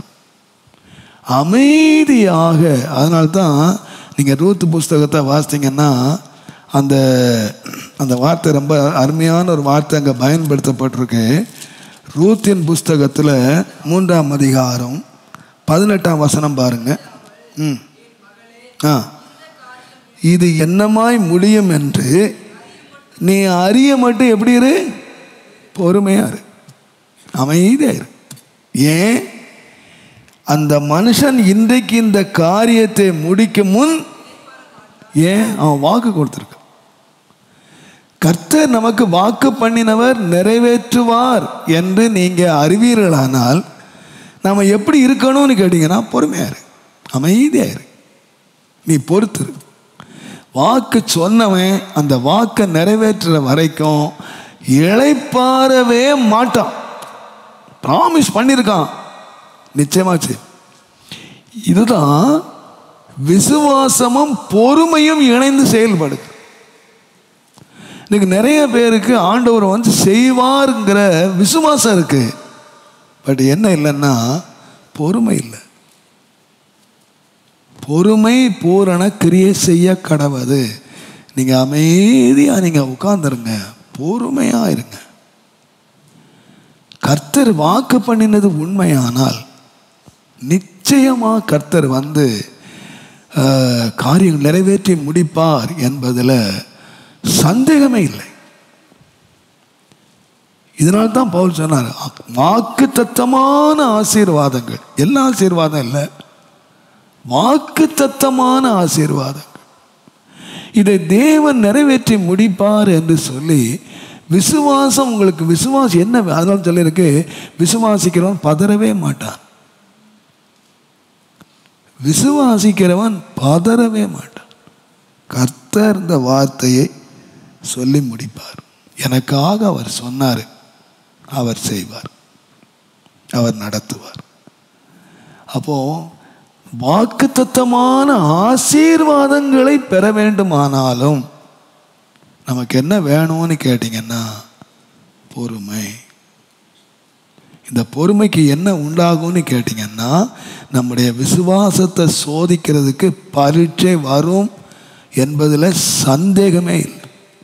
அமைதியாக அதனால்தான் நீங்கள் ரூத் புஸ்தகத்தை வாசித்தீங்கன்னா அந்த அந்த வார்த்தை ரொம்ப அருமையான ஒரு வார்த்தை அங்கே பயன்படுத்தப்பட்டிருக்கு ரூத்தின் புஸ்தகத்தில் மூன்றாம் அதிகாரம் பதினெட்டாம் வசனம் பாருங்க ம் ஆ இது என்னமாய் முடியும் என்று நீ அறிய மட்டும் எப்படி இரு பொறுமையா இரு அமைதியா இரு ஏன் அந்த மனுஷன் இன்றைக்கு இந்த காரியத்தை முடிக்கும் முன் ஏன் அவன் வாக்கு கொடுத்துருக்க கர்த்தர் நமக்கு வாக்கு பண்ணினவர் நிறைவேற்றுவார் என்று நீங்க அறிவீர்களானால் நம்ம எப்படி இருக்கணும்னு கேட்டீங்கன்னா பொறுமையா இரு அமைதியா இரு நீ பொறுத்துரு வாக்கு சொன்னவன் அந்த வாக்கை நிறைவேற்றுற வரைக்கும் இளைப்பாறவே மாட்டான் ப்ராமிஸ் பண்ணியிருக்கான் நிச்சயமாச்சு இதுதான் விசுவாசமும் பொறுமையும் இணைந்து செயல்படுது இன்னைக்கு நிறைய பேருக்கு ஆண்டவர் வந்து செய்வாருங்கிற விசுவாசம் இருக்கு பட் என்ன இல்லைன்னா பொறுமை இல்லை பொறுமை பூரண கிரியை செய்ய கடவுது நீங்கள் அமைதியாக நீங்கள் உட்காந்துருங்க பொறுமையாக இருங்க கர்த்தர் வாக்கு பண்ணினது உண்மையானால் நிச்சயமாக கர்த்தர் வந்து அஹ், காரியம் நிறைவேற்றி முடிப்பார் என்பதில் சந்தேகமே இல்லை இதனால தான் பவுல் சொன்னார் வாக்கு தத்தமான ஆசீர்வாதங்கள் எல்லா ஆசீர்வாதம் இல்லை வாக்கு தத்தமான ஆசீர்வாதங்கள் இதை தேவன் நிறைவேற்றி முடிப்பார் என்று சொல்லி விசுவாசம் உங்களுக்கு விசுவாசம் என்ன அதனால சொல்லியிருக்கு விசுவாசிக்கிறவன் பதறவே மாட்டான் விசுவாசிக்கிறவன் பதறவே மாட்டான் கர்த்தர் இந்த வார்த்தையை சொல்லி முடிப்பார் எனக்காக அவர் சொன்னார் அவர் செய்வார் அவர் நடத்துவார் அப்போ வாக்குத்தத்தமான ஆசீர்வாதங்களை பெற வேண்டுமானாலும் நமக்கு என்ன வேணும்னு கேட்டிங்கன்னா பொறுமை இந்த பொறுமைக்கு என்ன உண்டாகும்னு கேட்டிங்கன்னா நம்முடைய விசுவாசத்தை சோதிக்கிறதுக்கு பரீட்சை வரும் என்பதில் சந்தேகமே இல்லை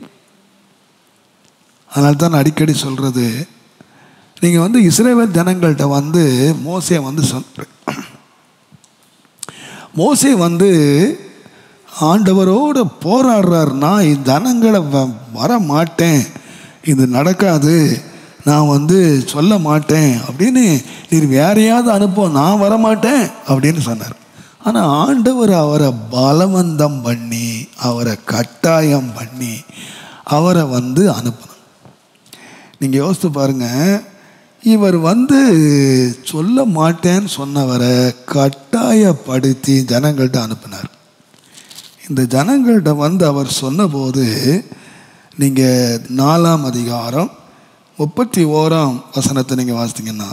அதனால தான் நான் அடிக்கடி சொல்கிறது நீங்கள் வந்து இஸ்ரேல் ஜனங்கள்கிட்ட வந்து மோசே வந்து சொல் மோசே வந்து ஆண்டவரோடு போராடுறாருன்னா இந்த ஜனங்களை வ- வர மாட்டேன் இது நடக்காது நான் வந்து சொல்ல மாட்டேன் அப்படின்னு நீர் வேறையாவது அனுப்ப நான் வர மாட்டேன் அப்படின்னு சொன்னார் ஆனால் ஆண்டவர் அவரை பலவந்தம் பண்ணி அவரை கட்டாயம் பண்ணி அவரை வந்து அனுப்பணும் நீங்கள் யோசித்து பாருங்க இவர் வந்து சொல்ல மாட்டேன்னு சொன்னவரை கட்டாயப்படுத்தி ஜனங்கள்கிட்ட அனுப்பினார் இந்த ஜனங்கள்கிட்ட வந்து அவர் சொன்னபோது நீங்கள் நாலாம் அதிகாரம் முப்பத்தி ஓராம் வசனத்தை நீங்கள் வாசித்தீங்கன்னா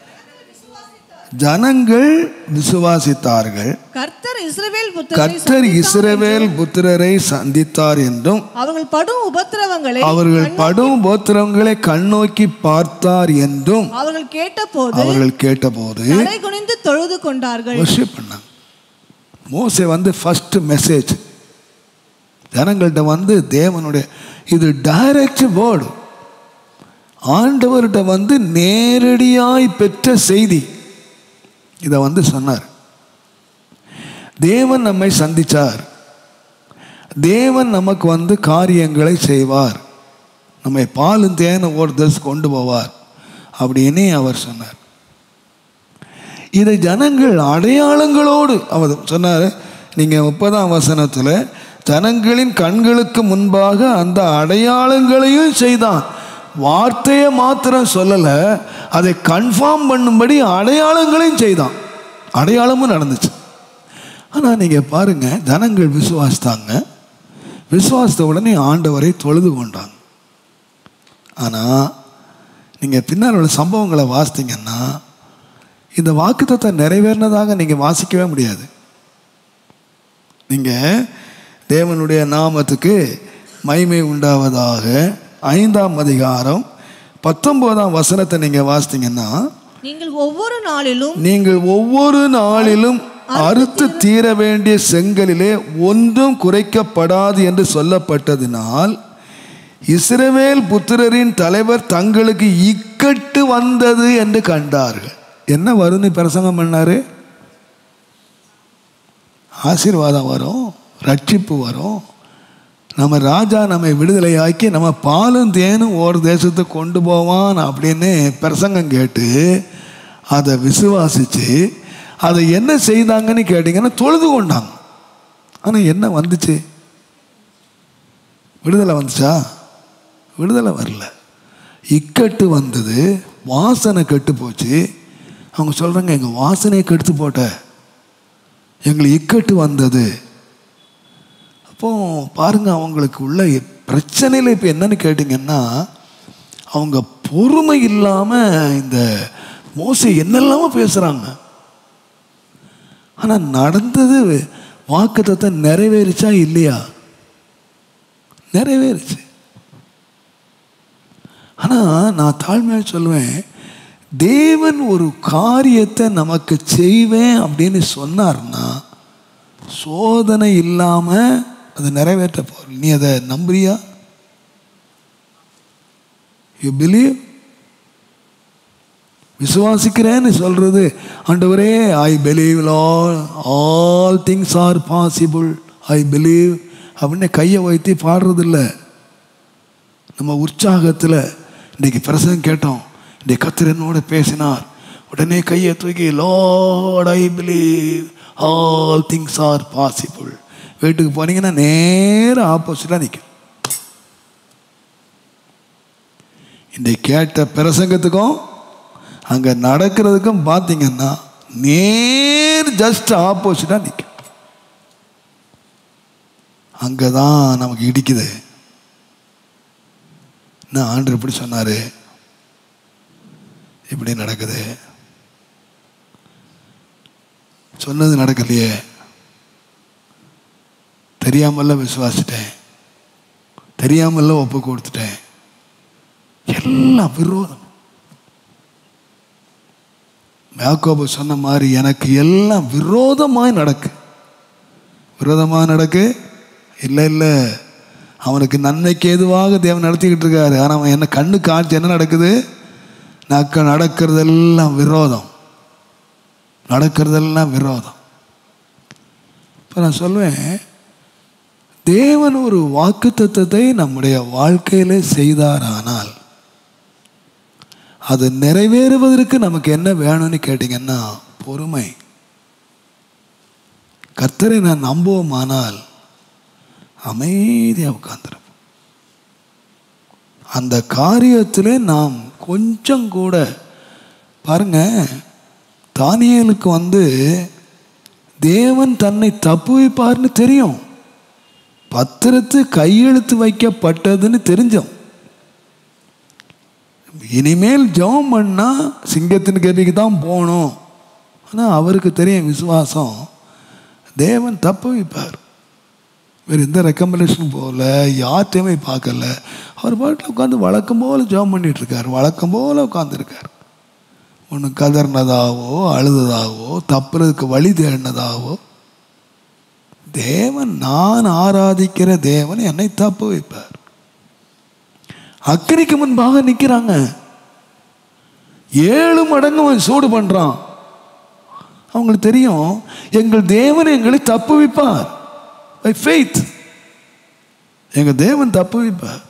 ஜனங்கள் விசுவாசித்தார்கள் கர்த்தர் இஸ்ரவேல் புத்திரரை கர்த்தர் இஸ்ரவேல் புத்திரரை சந்தித்தார் என்றும் அவர்கள் படும் உபத்திரவங்களை அவர்கள் படும் போத்திரங்களை கண்ணோக்கி பார்த்தார் என்றும் அவர்கள் கேட்டபோது அவர்கள் கேட்டபோது தலை குனிந்து தொழுது கொண்டார்கள் worship பண்ணாங்க மோசே வந்து ஃபர்ஸ்ட் மெசேஜ் ஜனங்கள்கிட்ட வந்து தேவனுடைய இது டைரக்ட் வேர்டு ஆண்டவர்கிட்ட வந்து நேரடியாய் பெற்ற செய்தி இதை வந்து சொன்னார் தேவன் நம்மை சந்திச்சார் தேவன் நமக்கு வந்து காரியங்களை செய்வார் நம்மை பாலும் தேன ஓடுதல் கொண்டு போவார் அப்படின்னு அவர் சொன்னார் இதை ஜனங்கள் அடையாளங்களோடு அவர் சொன்னார் நீங்கள் முப்பதாம் வசனத்தில் ஜனங்களின் கண்களுக்கு முன்பாக அந்த அடையாளங்களையும் செய்தான் வார்த்தையை மாத்திரம் சொல்லலை அதை கன்ஃபார்ம் பண்ணும்படி அடையாளங்களையும் செய்தான் அடையாளமும் நடந்துச்சு ஆனால் நீங்கள் பாருங்கள் ஜனங்கள் விசுவாசித்தாங்க விசுவாசத்த உடனே ஆண்டவரை தொழுது கொண்டாங்க ஆனால் நீங்கள் பின்னால் உள்ள சம்பவங்களை வாசித்தீங்கன்னா இந்த வாக்குத்தத்தை நிறைவேறினதாக நீங்கள் வாசிக்கவே முடியாது நீங்கள் தேவனுடைய நாமத்துக்கு மகிமை உண்டாவதாக ஐந்தாம் அதிகாரம் பத்தொன்பதாம் வசனத்தை நீங்கள் வாசித்தீங்கன்னா நீங்கள் ஒவ்வொரு நாளிலும் நீங்கள் ஒவ்வொரு நாளிலும் அறுத்து தீர வேண்டிய செங்கலிலே ஒன்றும் குறைக்கப்படாது என்று சொல்லப்பட்டதினால் இஸ்ரவேல் புத்திரரின் தலைவர் தங்களுக்கு இக்கட்டு வந்தது என்று கண்டார்கள் என்ன வரும்னு பிரசங்கம் பண்ணாரு ஆசீர்வாதம் வரும் ரட்சிப்பு வரும் நம்ம ராஜா நம்மை விடுதலையாக்கி நம்ம பாலும் தேனும் ஒரு தேசத்துக்கு கொண்டு போவான் அப்படின்னு பிரசங்கம் கேட்டு அதை விசுவாசித்து அதை என்ன செய்தாங்கன்னு கேட்டிங்கன்னா தொழுது கொண்டாங்க ஆனால் என்ன வந்துச்சு விடுதலை வந்துச்சா விடுதலை வரல இக்கட்டு வந்தது வாசனை கெட்டு போச்சு அவங்க சொல்கிறாங்க எங்கள் வாசனையை கெடுத்து போட்ட எங்களுக்கு இக்கட்டு வந்தது அப்போ பாருங்க அவங்களுக்கு உள்ள பிரச்சனையில் இப்போ என்னன்னு கேட்டிங்கன்னா அவங்க பொறுமை இல்லாமல் இந்த மோசை என்னெல்லாமோ பேசுகிறாங்க ஆனால் நடந்தது வாக்குத்தத்தை நிறைவேறிச்சா இல்லையா நிறைவேறுச்சு ஆனால் நான் தாழ்மையாக சொல்லுவேன் தேவன் ஒரு காரியத்தை நமக்கு செய்வேன் அப்படின்னு சொன்னார்னா சோதனை இல்லாமல் அது நிறைவேற்ற போகிற நீ அதை நம்புறியா யூ பிலீவ் விசுவாசிக்கிறேன்னு சொல்றது ஆண்டவரே I believe all all things are possible I believe அப்படின்னு கையை வைத்து பாடுறதில்ல நம்ம உற்சாகத்தில் இன்னைக்கு பிரசங்கம் கேட்டோம் இன்னைக்கு கத்திர என்னோட பேசினார் உடனே கையை தூக்கி lord I believe all things are possible வீட்டுக்கு போனீங்கன்னா நேரம் ஆப்போசிட்டாக நிற்கும் இன்னைக்கு கேட்ட பிரசங்கத்துக்கும் அங்கே நடக்கிறதுக்கும் பார்த்தீங்கன்னா நேர் ஜஸ்ட் ஆப்போசிட்டாக நிற்கும் அங்கே தான் நமக்கு இடிக்குது என்ன ஆண்டு எப்படி சொன்னார் இப்படி நடக்குது சொன்னது நடக்கலையே தெரியாமல்ல விசுவாசிட்டேன் தெரியாமல்ல ஒப்பு கொடுத்துட்டேன் எல்லாம் விரோதம் யாக்கோபு சொன்ன மாதிரி எனக்கு எல்லாம் விரோதமாய் நடக்கு விரோதமாக நடக்கு இல்லை இல்லை அவனுக்கு நன்மைக்கு எதுவாக தேவன் நடத்திக்கிட்டு இருக்காரு ஆனால் அவன் என்ன கண்ணு காட்சி என்ன நடக்குது நக்க நடக்கிறதெல்லாம் விரோதம் நடக்கிறதெல்லாம் விரோதம் இப்போ நான் சொல்லுவேன் தேவன் ஒரு வாக்கு நம்முடைய வாழ்க்கையிலே செய்தாரானால் அது நிறைவேறுவதற்கு நமக்கு என்ன வேணும்னு கேட்டிங்கன்னா பொறுமை கர்த்தரை நான் நம்புவோமானால் அமைதியாக உட்கார்ந்துருப்போம் அந்த காரியத்திலே நாம் கொஞ்சம் கூட பாருங்க தானியலுக்கு வந்து தேவன் தன்னை தப்புவிப்பார்னு தெரியும் பத்திரத்து கையெழுத்து வைக்கப்பட்டதுன்னு தெரிஞ்சோம் இனிமேல் ஜெபம் பண்ணா சிங்கத்தின் கதிக்கு தான் போகணும் ஆனால் அவருக்கு தெரியும் விசுவாசம் தேவன் தப்பு வைப்பார் வேறு எந்த ரெக்கமெண்டேஷனும் போகல யார்ட்டையுமே பார்க்கல அவர் பாட்டில் உட்காந்து வழக்கம் போல் ஜெபம் பண்ணிட்டு இருக்கார் வழக்கம் போல் உட்காந்துருக்கார் ஒன்று கதர்னதாவோ அழுததாவோ தப்புறதுக்கு வழி தேடினதாவோ தேவன் நான் ஆராதிக்கிற தேவன் என்னை தப்பு வைப்பார் அக்கினிக்கு முன்பாக நிற்கிறாங்க ஏழு மடங்கு அவன் சூடு பண்றான் அவங்களுக்கு தெரியும் எங்கள் தேவன் எங்களை தப்பு வைப்பார் பை ஃபெய்த் எங்க தேவன் தப்பு வைப்பார்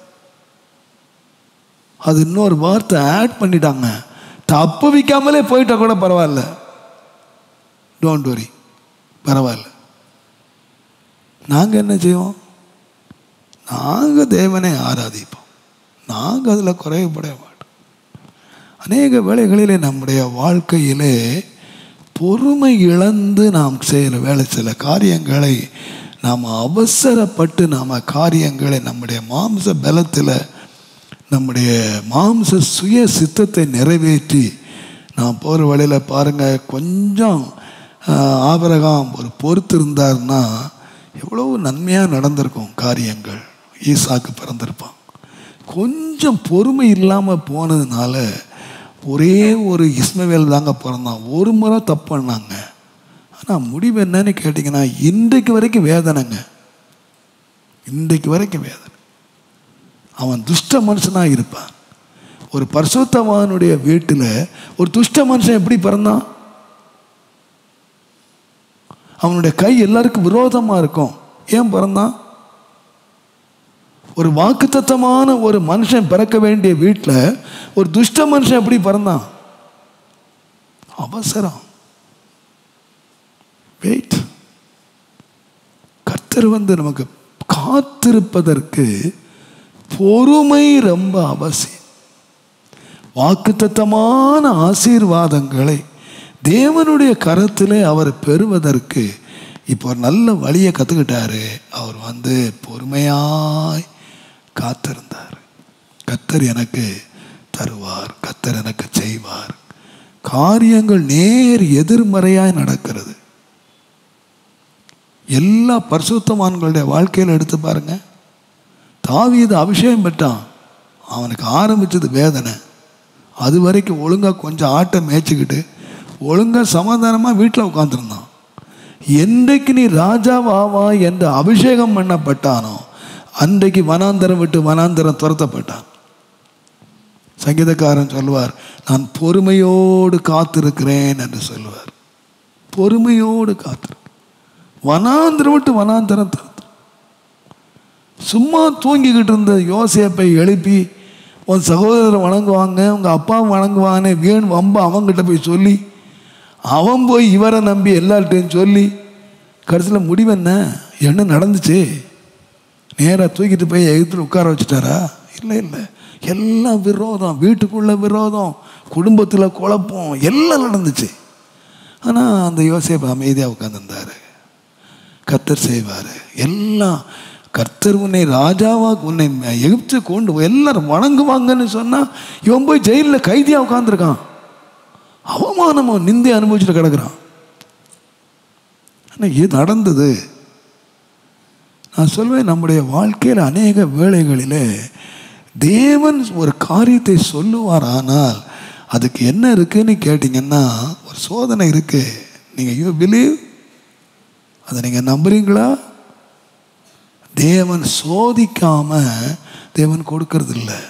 அது இன்னொரு வார்த்தை ஆட் பண்ணிட்டாங்க தப்பு வைக்காமலே போயிட்டா கூட பரவாயில்ல டோன்ட் வரி பரவாயில்ல நாங்கள் என்ன செய்வோம் நாங்கள் தேவனை ஆராதிப்போம் நாங்கள் அதில் குறைவுபட மாட்டோம் அநேக வேளைகளிலே நம்முடைய வாழ்க்கையிலே பொறுமை இழந்து நாம் செய்கிற வேலை சில காரியங்களை நாம் அவசரப்பட்டு நாம் காரியங்களை நம்முடைய மாம்ச பலத்தில் நம்முடைய மாம்ச சுய சித்தத்தை நிறைவேற்றி நான் போகிற வழியில் பாருங்கள் கொஞ்சம் ஆஹ், ஆபிரகாம் ஒரு பொறுத்து இருந்தார்னா எவ்வளவு நன்மையாக நடந்திருக்கும் காரியங்கள் ஈசாக்கு பிறந்திருப்பான் கொஞ்சம் பொறுமை இல்லாமல் போனதுனால ஒரே ஒரு இஸ்மவேல் தாங்க பிறந்தான் ஒரு முறை தப்பு பண்ணாங்க ஆனால் முடிவு என்னன்னு கேட்டிங்கன்னா இன்றைக்கு வரைக்கும் வேதனைங்க இன்றைக்கு வரைக்கும் வேதனை அவன் துஷ்ட மனுஷனாக இருப்பான் ஒரு பரிசுத்தவானுடைய வீட்டில் ஒரு துஷ்ட மனுஷன் எப்படி பிறந்தான் அவனுடைய கை எல்லாருக்கும் விரோதமாக இருக்கும் ஏன் பிறந்தான் ஒரு வாக்குத்தத்தமான ஒரு மனுஷன் பிறக்க வேண்டிய வீட்டில் ஒரு துஷ்ட மனுஷன் எப்படி பிறந்தான் அவசரம் வெயிட் கர்த்தர் வந்து நமக்கு காத்திருப்பதற்கு பொறுமை ரொம்ப அவசியம் வாக்குத்தத்தமான ஆசீர்வாதங்களை தேவனுடைய கரத்திலே அவர் பெறுவதற்கு இப்போ ஒரு நல்ல வழியை கற்றுக்கிட்டாரு அவர் வந்து பொறுமையாய் காத்திருந்தார் கத்தர் எனக்கு தருவார் கத்தர் எனக்கு செய்வார் காரியங்கள் நேர் எதிர்மறையாய் நடக்கிறது எல்லா பரிசுத்தவான்களுடைய வாழ்க்கையில் எடுத்து பாருங்க தாவீது அபிஷேகம் பெற்றான் அவனுக்கு ஆரம்பிச்சது வேதனை அது வரைக்கும் ஒழுங்காக கொஞ்சம் ஆட்டை மேய்ச்சிக்கிட்டு ஒழுங்காக சமாதானமாக வீட்டில் உட்காந்துருந்தான் என்றைக்கு நீ ராஜாவாவா என்று அபிஷேகம் பண்ணப்பட்டானோ அன்றைக்கு வனாந்தரம் விட்டு வனாந்தரம் துரத்தப்பட்டான் சங்கீதக்காரன் சொல்லுவார் நான் பொறுமையோடு காத்திருக்கிறேன் என்று சொல்லுவார் பொறுமையோடு காத்திரு வனாந்திரம் விட்டு வனாந்திரம் துரத்து சும்மா தூங்கிக்கிட்டு இருந்த யோசேப்பை எழுப்பி உன் சகோதரரை வணங்குவாங்க உங்கள் அப்பாவும் வணங்குவானே வேணும் வம்ப அவங்கிட்ட போய் சொல்லி அவன் போய் இவரை நம்பி எல்லார்ட்டையும் சொல்லி கடைசியில் முடிவு என்ன என்ன நடந்துச்சு நேராக தூக்கிட்டு போய் எதிர்த்து உட்கார வச்சுட்டாரா இல்லை இல்லை எல்லாம் விரோதம் வீட்டுக்குள்ள விரோதம் குடும்பத்தில் குழப்பம் எல்லாம் நடந்துச்சு ஆனால் அந்த யோசேப்பு அமைதியாக உட்காந்துருந்தாரு கர்த்தர் செய்வார் எல்லாம் கர்த்தர் உன்னை ராஜாவாக உன்னை எகிப்து கொண்டு போய் எல்லாரும் வணங்குவாங்கன்னு சொன்னால் இவன் போய் ஜெயிலில் கைதியாக உட்காந்துருக்கான் அவமானமும் நிந்தை அனுபவிச்சுட்டு கிடக்குறான் ஆனால் இது நடந்தது நான் சொல்வேன் நம்முடைய வாழ்க்கையில் அநேக வேளைகளிலே தேவன் ஒரு காரியத்தை சொல்லுவார் ஆனால் அதுக்கு என்ன இருக்குன்னு கேட்டிங்கன்னா ஒரு சோதனை இருக்கு நீங்கள் யூ பிலீவ் அதை நீங்கள் நம்புறீங்களா தேவன் சோதிக்காம தேவன் கொடுக்கறது இல்லை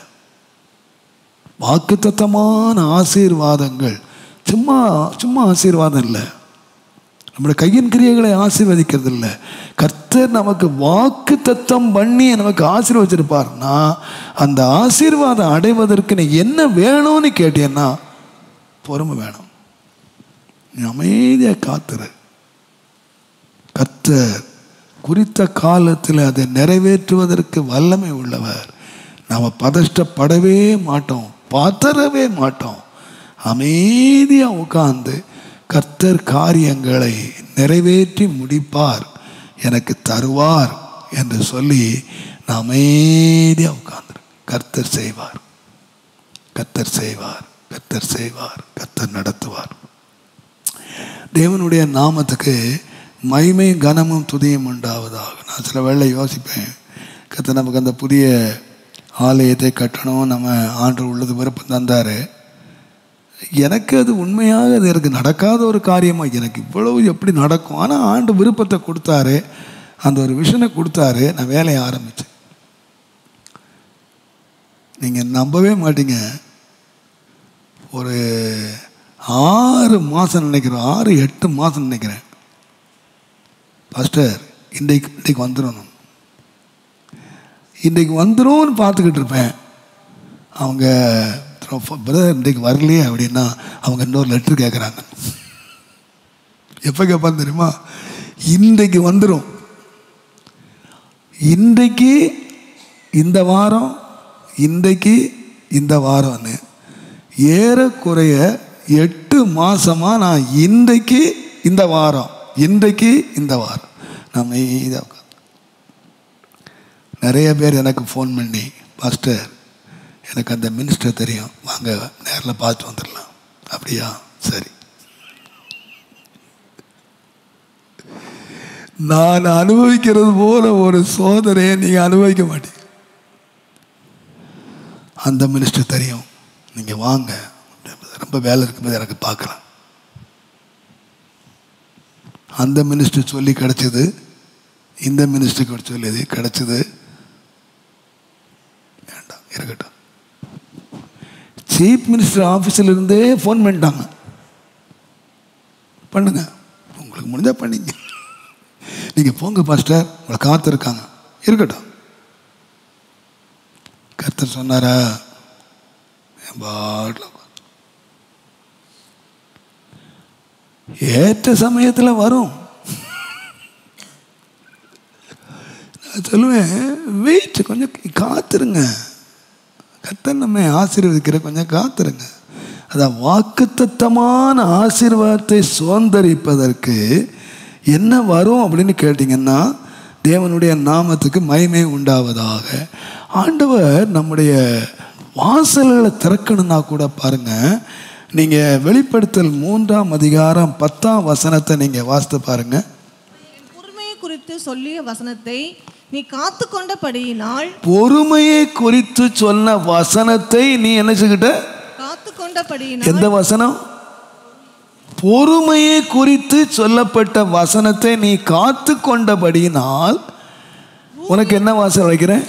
வாக்குத்தத்தமான ஆசீர்வாதங்கள் சும்மா சும்மா ஆசீர்வாதம் இல்லை நம்முடைய கையின் கிரியைகளை ஆசீர்வதிக்கிறது இல்லை கர்த்தர் நமக்கு வாக்கு தத்தம் பண்ணி நமக்கு ஆசீர்வச்சிருப்பார்னா அந்த ஆசீர்வாதம் அடைவதற்கு நீ என்ன வேணும்னு கேட்டீங்கன்னா பொறுமை வேணும் நீ அமைதியாக காத்துரு கர்த்தர் குறித்த காலத்தில் அதை நிறைவேற்றுவதற்கு வல்லமை உள்ளவர் நாம் பதஷ்டப்படவே மாட்டோம் பதறவே மாட்டோம் அமைதியாக உட்கார்ந்து கர்த்தர் காரியங்களை நிறைவேற்றி முடிப்பார் எனக்கு தருவார் என்று சொல்லி நான் அமைதியாக உட்கார்ந்து கர்த்தர் செய்வார் கர்த்தர் செய்வார் கர்த்தர் செய்வார் கர்த்தர் நடத்துவார் தேவனுடைய நாமத்துக்கு மகிமை கனமும் துதியும் உண்டாவதாக நான் சில வேளை யோசிப்பேன் கர்த்தர் நமக்கு அந்த புதிய ஆலயத்தை கட்டணும் நம்ம ஆண்டு உள்ளது விருப்பம் தந்தார் எனக்கு அது உண்மையாக அது எனக்கு நடக்காத ஒரு காரியமாக எனக்கு இவ்வளவு எப்படி நடக்கும் ஆனால் ஆண்டு விருப்பத்தை கொடுத்தாரு அந்த ஒரு விஷனை கொடுத்தாரு நான் வேலையை ஆரம்பித்தேன் நீங்கள் நம்பவே மாட்டீங்க ஒரு ஆறு மாதம் நினைக்கிறேன் ஆறு எட்டு மாதம் நினைக்கிறேன் பாஸ்டர் இன்றைக்கு இன்றைக்கு வந்துடணும் இன்றைக்கு வந்துரும்னு பார்த்துக்கிட்டு இருப்பேன் அவங்க பிரதர் இன்றைக்கு வரலையே அப்படின்னா அவங்க இன்னொரு லெட்டர் கேட்குறாங்க எப்போ கேட்பான்னு தெரியுமா இன்றைக்கு வந்துடும் இன்றைக்கு இந்த வாரம் இன்றைக்கு இந்த வாரம்னு ஏறக்குறைய எட்டு மாசமாக நான் இன்றைக்கு இந்த வாரம் இன்றைக்கு இந்த வாரம் நான் மெய்தாக உட்காந்து நிறைய பேர் எனக்கு ஃபோன் பண்ணி பாஸ்டர் எனக்கு அந்த மினிஸ்டர் தெரியும் வாங்க நேரில் பார்த்து வந்துடலாம் அப்படியா சரி நான் அனுபவிக்கிறது போல ஒரு சோதனையை நீங்கள் அனுபவிக்க மாட்டீங்க அந்த மினிஸ்டர் தெரியும் நீங்கள் வாங்க ரொம்ப வேலை இருக்கும்போது எனக்கு பார்க்கலாம் அந்த மினிஸ்டர் சொல்லி கிடைச்சது இந்த மினிஸ்டருக்கு சொல்லியது கிடைச்சது வேண்டாம் இருக்கட்டும் சீஃப் மினிஸ்டர் ஆஃபீஸில் இருந்தே ஃபோன் பண்ணிட்டாங்க பண்ணுங்க உங்களுக்கு முடிஞ்சா பண்ணீங்க நீங்கள் போங்க பாஸ்டர் உங்களை காத்திருக்காங்க இருக்கட்டும் கர்த்தர் சொன்னாரா என் பாட்டில் ஏற்ற சமயத்தில் வரும் நான் சொல்லுவேன் வெயிட் கொஞ்சம் காத்துருங்க கர்த்தர் நம்ம ஆசீர்வதிக்கிற கொஞ்சம் காத்துருங்க அதான் வாக்குத்தத்தமான ஆசீர்வாதத்தை சுதந்திரிப்பதற்கு என்ன வரும் அப்படின்னு கேட்டிங்கன்னா தேவனுடைய நாமத்துக்கு மகிமை உண்டாவதாக ஆண்டவர் நம்முடைய வாசல்களை திறக்கணும்னா கூட பாருங்க நீங்கள் வெளிப்படுத்தல் மூன்றாம் அதிகாரம் பத்தாம் வசனத்தை நீங்கள் வாசித்து பாருங்க என் பொறுமையை குறித்து சொல்லிய வசனத்தை நீ காத்து கொண்டபடியினால் பொறுமையை குறித்து சொன்ன வசனத்தை நீ என்ன செய்கிட்ட காத்து கொண்டபடியினால் எந்த வசனம் பொறுமையை குறித்து சொல்லப்பட்ட வசனத்தை நீ காத்து கொண்டபடியினால் உனக்கு என்ன வாசல் வைக்கிறேன்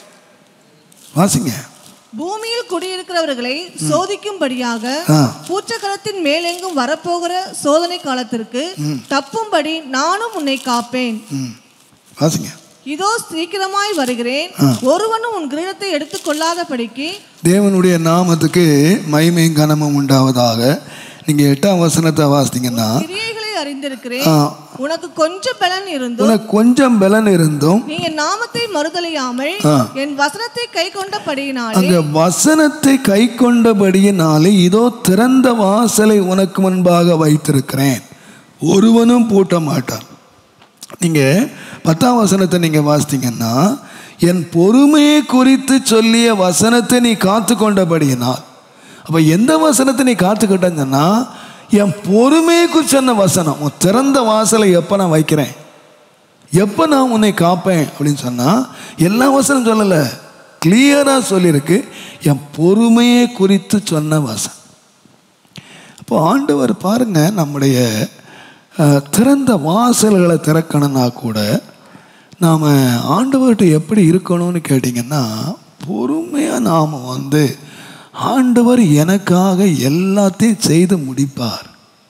வாசிங்க பூமியில் குடியிருக்கிறவர்களை சோதிக்கும்படியாக ஆ. பூச்சக்கரத்தின் மேலெங்கும் வரப்போகிற சோதனை காலத்திற்கு தப்பும்படி நானும் உன்னை காப்பேன் ம் வாசிங்க இதோ சீக்கிரமாய் வருகிறேன் ஒருவனும் உன் கிரீடத்தை எடுத்துக்கொள்ளாதபடிக்கு தேவனுடைய நாமத்துக்கு மகிமையும் கனமும் உண்டாவதாக நீங்கள் எட்டாம் வசனத்தை வாசித்தீங்கன்னா கிரியைகளை அறிந்திருக்கிறேன் ஆ, உனக்கு கொஞ்சம் பலன் இருந்தும் உனக்கு கொஞ்சம் பலன் இருந்தும் நீ என் நாமத்தை மறுதலியாமல் ஆ. என் வசனத்தை கை கொண்டபடியினாலே அங்க வசனத்தை கை கொண்டபடியினாலே இதோ திறந்த வாசலை உனக்கு முன்பாக வைத்திருக்கிறேன் ஒருவனும் பூட்ட மாட்டான் நீங்க பத்தாம் வசனத்தை நீங்க வாசித்தீங்கன்னா என் பொறுமையை குறித்து சொல்லிய வசனத்தை நீ காத்து கொண்டபடியினால் அப்ப எந்த வசனத்தை நீ காத்துக்கிட்டேன்னா என் பொறுமையை குறித்து சொன்ன வசனம் உன் திறந்த வாசலை எப்போ நான் வைக்கிறேன் எப்போ நான் உன்னை காப்பேன் அப்படின்னு சொன்னால் எல்லா வசனம் சொல்லலை கிளியராக சொல்லியிருக்கு என் பொறுமையை குறித்து சொன்ன வசனம் அப்போ ஆண்டவர் பாருங்க நம்முடைய அஹ், திறந்த வாசல்களை திறக்கணும்னா கூட நாம் ஆண்டவர்கிட்ட எப்படி இருக்கணும்னு கேட்டிங்கன்னா பொறுமையாக நாம் வந்து ஆண்டவர் எனக்காக எல்லாத்தையும் செய்து முடிப்பார்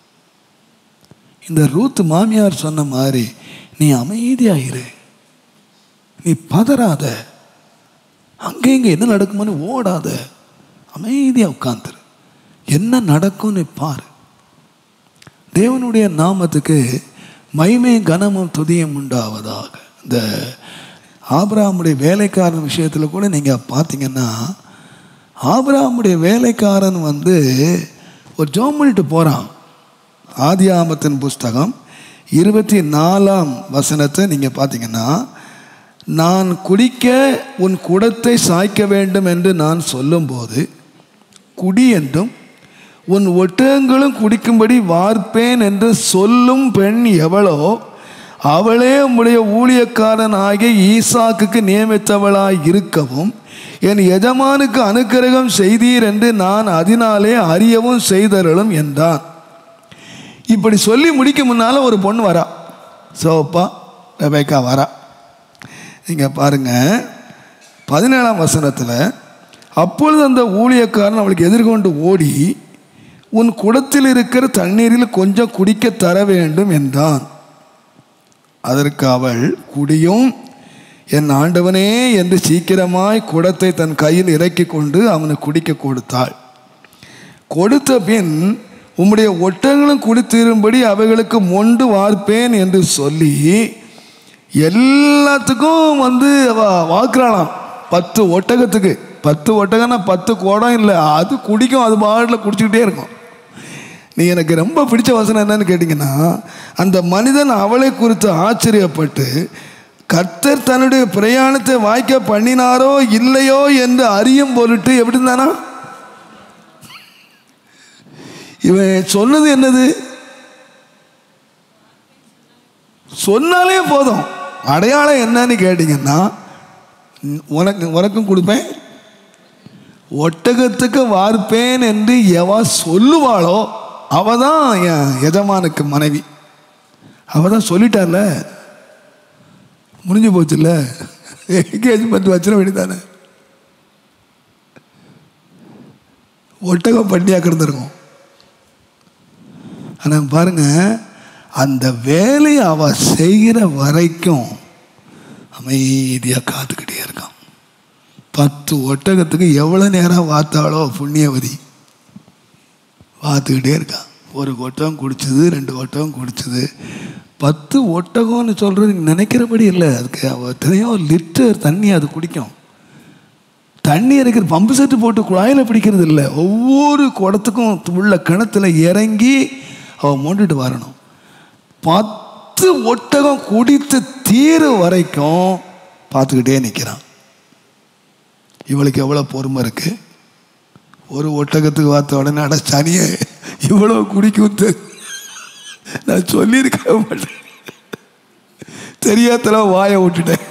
இந்த ரூத் மாமியார் சொன்ன மாதிரி நீ அமைதியா இரு நீ பதறாத அங்கே இங்கே என்ன நடக்குமோன்னு ஓடாத அமைதியா உட்காந்துரு என்ன நடக்கும்னு பாரு தேவனுடைய நாமத்துக்கு மகிமையும் கனமும் துதியும் உண்டாவதாக இந்த ஆபிரகாமுடைய வேலைக்காரன் விஷயத்தில் கூட நீங்கள் பார்த்தீங்கன்னா ஆபிரகாமுடைய வேலைக்காரன் வந்து ஒரு ஜோம் பண்ணிட்டு போகிறான் ஆதியாமத்தின் புஸ்தகம் இருபத்தி நாலாம் வசனத்தை நீங்கள் பார்த்தீங்கன்னா நான் குடிக்க உன் குடத்தை சாய்க்க வேண்டும் என்று நான் சொல்லும்போது குடி என்றும் உன் ஒட்டகங்களும் குடிக்கும்படி வார்ப்பேன் என்று சொல்லும் பெண் எவளோ அவளே உம்முடைய ஊழியக்காரன் ஆகிய ஈசாக்குக்கு நியமித்தவளாய் இருக்கவும் என் எஜமானுக்கு அனுக்கிரகம் செய்தீர் என்று நான் அதனாலே அறியவும் செய்தருளும் என்றான் இப்படி சொல்லி முடிக்க முன்னால ஒரு பொண்ணு வரா சோப்பா ரெபேக்கா வரா நீங்க பாருங்க பதினேழாம் வசனத்தில் அப்பொழுது அந்த ஊழியக்காரன் அவளுக்கு எதிர்கொண்டு ஓடி உன் குடத்தில் இருக்கிற தண்ணீரில் கொஞ்சம் குடிக்க தர வேண்டும் என்றான் அதற்கு அவள் குடியும் என் ஆண்டவனே என்று சீக்கிரமாய் குடத்தை தன் கையில் இறக்கி கொண்டு அவனுக்கு குடிக்க கொடுத்தாள் கொடுத்த பின் உம்முடைய ஒட்டங்களும் குடித்தீரும்படி அவைகளுக்கு மொண்டு வார்ப்பேன் என்று சொல்லி எல்லாத்துக்கும் வந்து அவ வாக்குறாளாம் பத்து ஒட்டகத்துக்கு பத்து ஒட்டகம்னா பத்து குடம் இல்லை அது குடிக்கும் அது பாட்டில் குடிச்சுக்கிட்டே இருக்கும் நீ எனக்கு ரொம்ப பிடிச்ச வசனம் என்னன்னு கேட்டிங்கன்னா அந்த மனிதன் அவளை குறித்து ஆச்சரியப்பட்டு கர்த்தர் தன்னுடைய பிரயாணத்தை வாய்க்க பண்ணினாரோ இல்லையோ என்று அறியும் பொருட்டு எப்படி இருந்தானா இவன் சொன்னது என்னது சொன்னாலே போதும் அடையாளம் என்னன்னு கேட்டிங்கன்னா உனக்கு உனக்கும் கொடுப்பேன் ஒட்டகத்துக்கு வார்ப்பேன் என்று எவ சொல்லுவாளோ அவ தான் என் எஜமானுக்கு மனைவி அவ தான் சொல்லிட்டார்ல முடிஞ்சு போச்சுல்ல என்கேஜ்மெண்ட் வச்சிட வேண்டியதானே ஒட்டகம் பட்டியாக கிடந்திருக்கும் ஆனால் பாருங்க அந்த வேலையை அவ செய்கிற வரைக்கும் அமைதியாக காத்துக்கிட்டே இருக்கான் பத்து ஒட்டகத்துக்கு எவ்வளோ நேரம் வாத்தாளோ புண்ணியவதி பார்த்துக்கிட்டே இருக்கான் ஒரு ஒட்டகம் குடிச்சது ரெண்டு ஒட்டகம் குடிச்சது பத்து ஒட்டகம்னு சொல்கிறது நினைக்கிறபடி இல்லை அதுக்கு அவ எத்தனையோ லிட்டர் தண்ணி அது குடிக்கும் தண்ணி இருக்கிற பம்பு செட்டு போட்டு குழாயில் பிடிக்கிறது இல்லை ஒவ்வொரு குடத்துக்கும் உள்ள கிணத்துல இறங்கி அவள் மோண்டுட்டு வரணும் பத்து ஒட்டகம் குடித்து தீர வரைக்கும் பார்த்துக்கிட்டே நிற்கிறான் இவளுக்கு எவ்வளோ பொறுமை இருக்கு ஒரு ஒட்டகத்துக்கு பார்த்த உடனே அட சனியே இவ்வளோ குடிக்கும் தெ- நான் சொல்லியிருக்க மாட்டேன் தெரியாதல வாயை விட்டுட்டேன்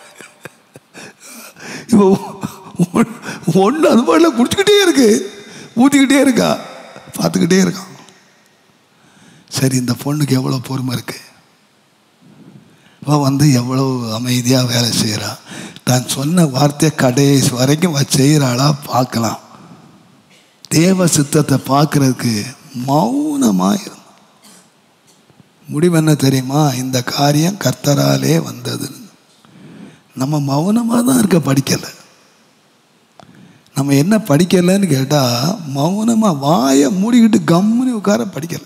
இப்போ ஒன்று அது பாட்டில் குடிச்சுக்கிட்டே இருக்கு ஊற்றிக்கிட்டே இருக்கா பார்த்துக்கிட்டே இருக்கான் சரி இந்த பொண்ணுக்கு எவ்வளோ பொறுமை இருக்கு அவள் வந்து எவ்வளோ அமைதியாக வேலை செய்கிறா தான் சொன்ன வார்த்தையை கடைசி வரைக்கும் அவ செய்கிறாளா பார்க்கலாம் தேவ சித்தத்தை பார்க்கறதுக்கு மௌனமாக இருந்தான் முடிவு என்ன தெரியுமா இந்த காரியம் கர்த்தராலே வந்தது நம்ம மௌனமாக தான் இருக்க படிக்கலை நம்ம என்ன படிக்கலைன்னு கேட்டால் மௌனமாக வாயை மூடிக்கிட்டு கம்முனி உட்கார படிக்கலை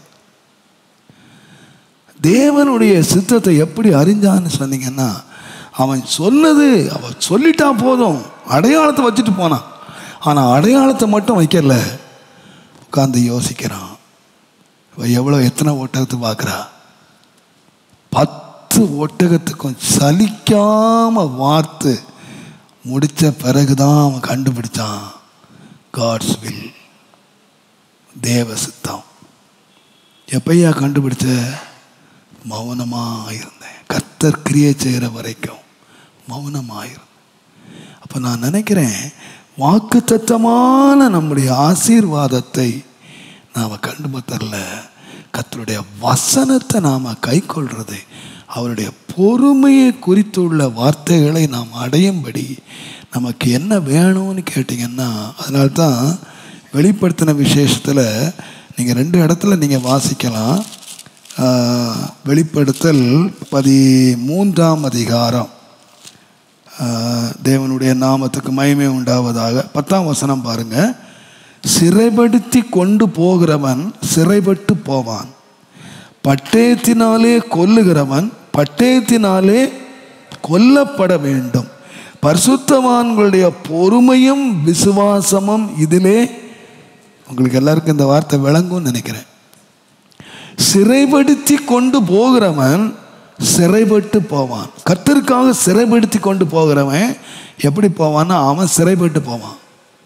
தேவனுடைய சித்தத்தை எப்படி அறிஞ்சான்னு சொன்னீங்கன்னா அவன் சொன்னது அவன் சொல்லிட்டா போதும் அடையாளத்தை வச்சுட்டு போனான் ஆனால் அடையாளத்தை மட்டும் வைக்கல உட்காந்து யோசிக்கிறான் இவ எவ்வளோ எத்தனை ஒட்டகத்தை பார்க்குறா பத்து ஒட்டகத்துக்கும் சலிக்காம வார்த்து முடித்த பிறகுதான் அவன் கண்டுபிடிச்சான் காட்ஸ் வில் தேவ சித்தம் எப்பையா கண்டுபிடிச்ச மௌனமாக இருந்தேன் கர்த்தர் கிரியை செய்கிற வரைக்கும் மௌனமாக இருந்தேன் அப்போ நான் நினைக்கிறேன் வாக்குத்தத்தமான நம்முடைய ஆசீர்வாதத்தை நாம் கண்டுபத்தரல கர்த்தருடைய வசனத்தை நாம் கைக்கொள்றது அவருடைய பொறுமையை குறித்துள்ள வார்த்தைகளை நாம் அடையும்படி நமக்கு என்ன வேணும்னு கேட்டிங்கன்னா அதனால தான் வெளிப்படுத்தின விசேஷத்தில் நீங்கள் ரெண்டு இடத்துல நீங்கள் வாசிக்கலாம் ஆஹ், வெளிப்படுத்தல் பதிமூன்றாம் அதிகாரம் ஆஹ், தேவனுடைய நாமத்துக்கு மகிமை உண்டாவதாக பத்தாம் வசனம் பாருங்க சிறைப்படுத்தி கொண்டு போகிறவன் சிறைப்பட்டு போவான் பட்டயத்தினாலே கொல்லுகிறவன் பட்டயத்தினாலே கொல்லப்பட வேண்டும் பரிசுத்தவான்களுடைய பொறுமையும் விசுவாசமும் இதிலே உங்களுக்கு எல்லாருக்கும் இந்த வார்த்தை விளங்கும்னு நினைக்கிறேன் சிறைப்படுத்தி கொண்டு போகிறவன் சிறைப்பட்டு போவான் கர்த்தருக்காக சிறைப்படுத்தி கொண்டு போகிறவன் எப்படி போவான்னா அவன் சிறைப்பட்டு போவான்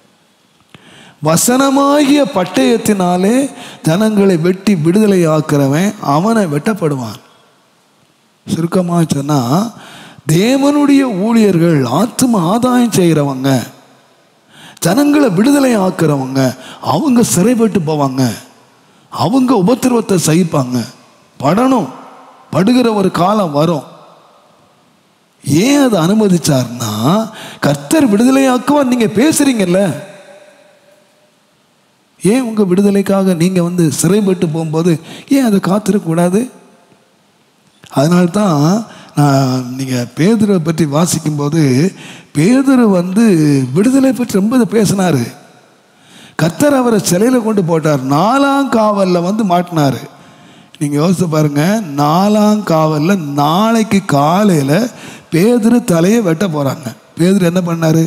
வசனமாகிய பட்டயத்தினாலே ஜனங்களை வெட்டி விடுதலை ஆக்கிறவன் அவனை வெட்டப்படுவான் சுருக்கமாக சொன்னா தேவனுடைய ஊழியர்கள் ஆத்தும ஆதாயம் செய்கிறவங்க ஜனங்களை விடுதலை ஆக்குறவங்க அவங்க சிறைப்பட்டு போவாங்க அவங்க உபத்திரவத்தை சகிப்பாங்க படணும் படுகிற ஒரு காலம் வரும் ஏன் அதை அனுமதிச்சார்னா கர்த்தர் விடுதலையாக்குவார் நீங்க பேசுறீங்கல்ல ஏன் உங்க விடுதலைக்காக நீங்க வந்து சிறைப்பட்டு போகும்போது ஏன் அதை காத்திருக்கக்கூடாது அதனால்தான் நான் நீங்கள் பேதுரை பற்றி வாசிக்கும்போது பேதுரு வந்து விடுதலை பற்றி ரொம்ப பேசினார் கர்த்தர் அவரை சிலையில் கொண்டு போட்டார் நாலாம் காவலில் வந்து மாட்டினார் நீங்கள் யோசித்து பாருங்க நாலாம் காவலில் நாளைக்கு காலையில் பேதுரு தலையை வெட்ட போகிறாங்க பேதுரு என்ன பண்ணார்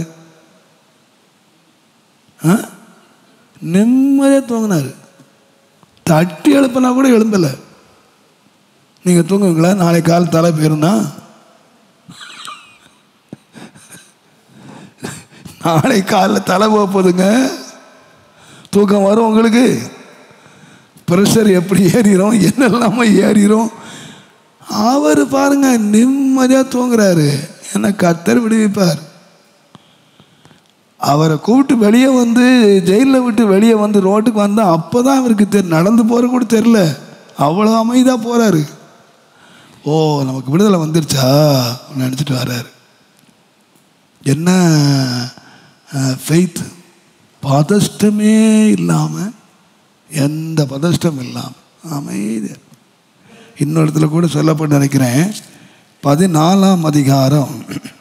ஆ நிம்மதியாக தூங்கினார் தட்டி எழுப்பினா கூட எழும்பலை நீங்கள் தூங்குவீங்களா நாளைக்கு காலை தலை போயிருந்தா நாளை காலைல தலை போகுதுங்க தூக்கம் வரும் உங்களுக்கு ப்ரெஷர் எப்படி ஏறிடும் என்னெல்லாமோ ஏறிடும் அவர் பாருங்க நிம்மதியாக தூங்குறாரு என்ன கத்தர் விடுவிப்பார் அவரை கூப்பிட்டு வெளியே வந்து ஜெயிலில் விட்டு வெளியே வந்து ரோட்டுக்கு வந்தால் அப்போ தான் அவருக்கு தெரி நடந்து போகிற கூட தெரில அவ்வளோ அமைதியாக போகிறாரு ஓ நமக்கு விடுதலை வந்துருச்சா நினச்சிட்டு வர்றாரு என்ன ஃபெய்த் பதஷ்டமே இல்லாமல் எந்த பதஷ்டம் இல்லாமல் அமைதி இன்னொரு இடத்துல கூட சொல்லப்பட்டு நினைக்கிறேன் பதினாலாம் அதிகாரம்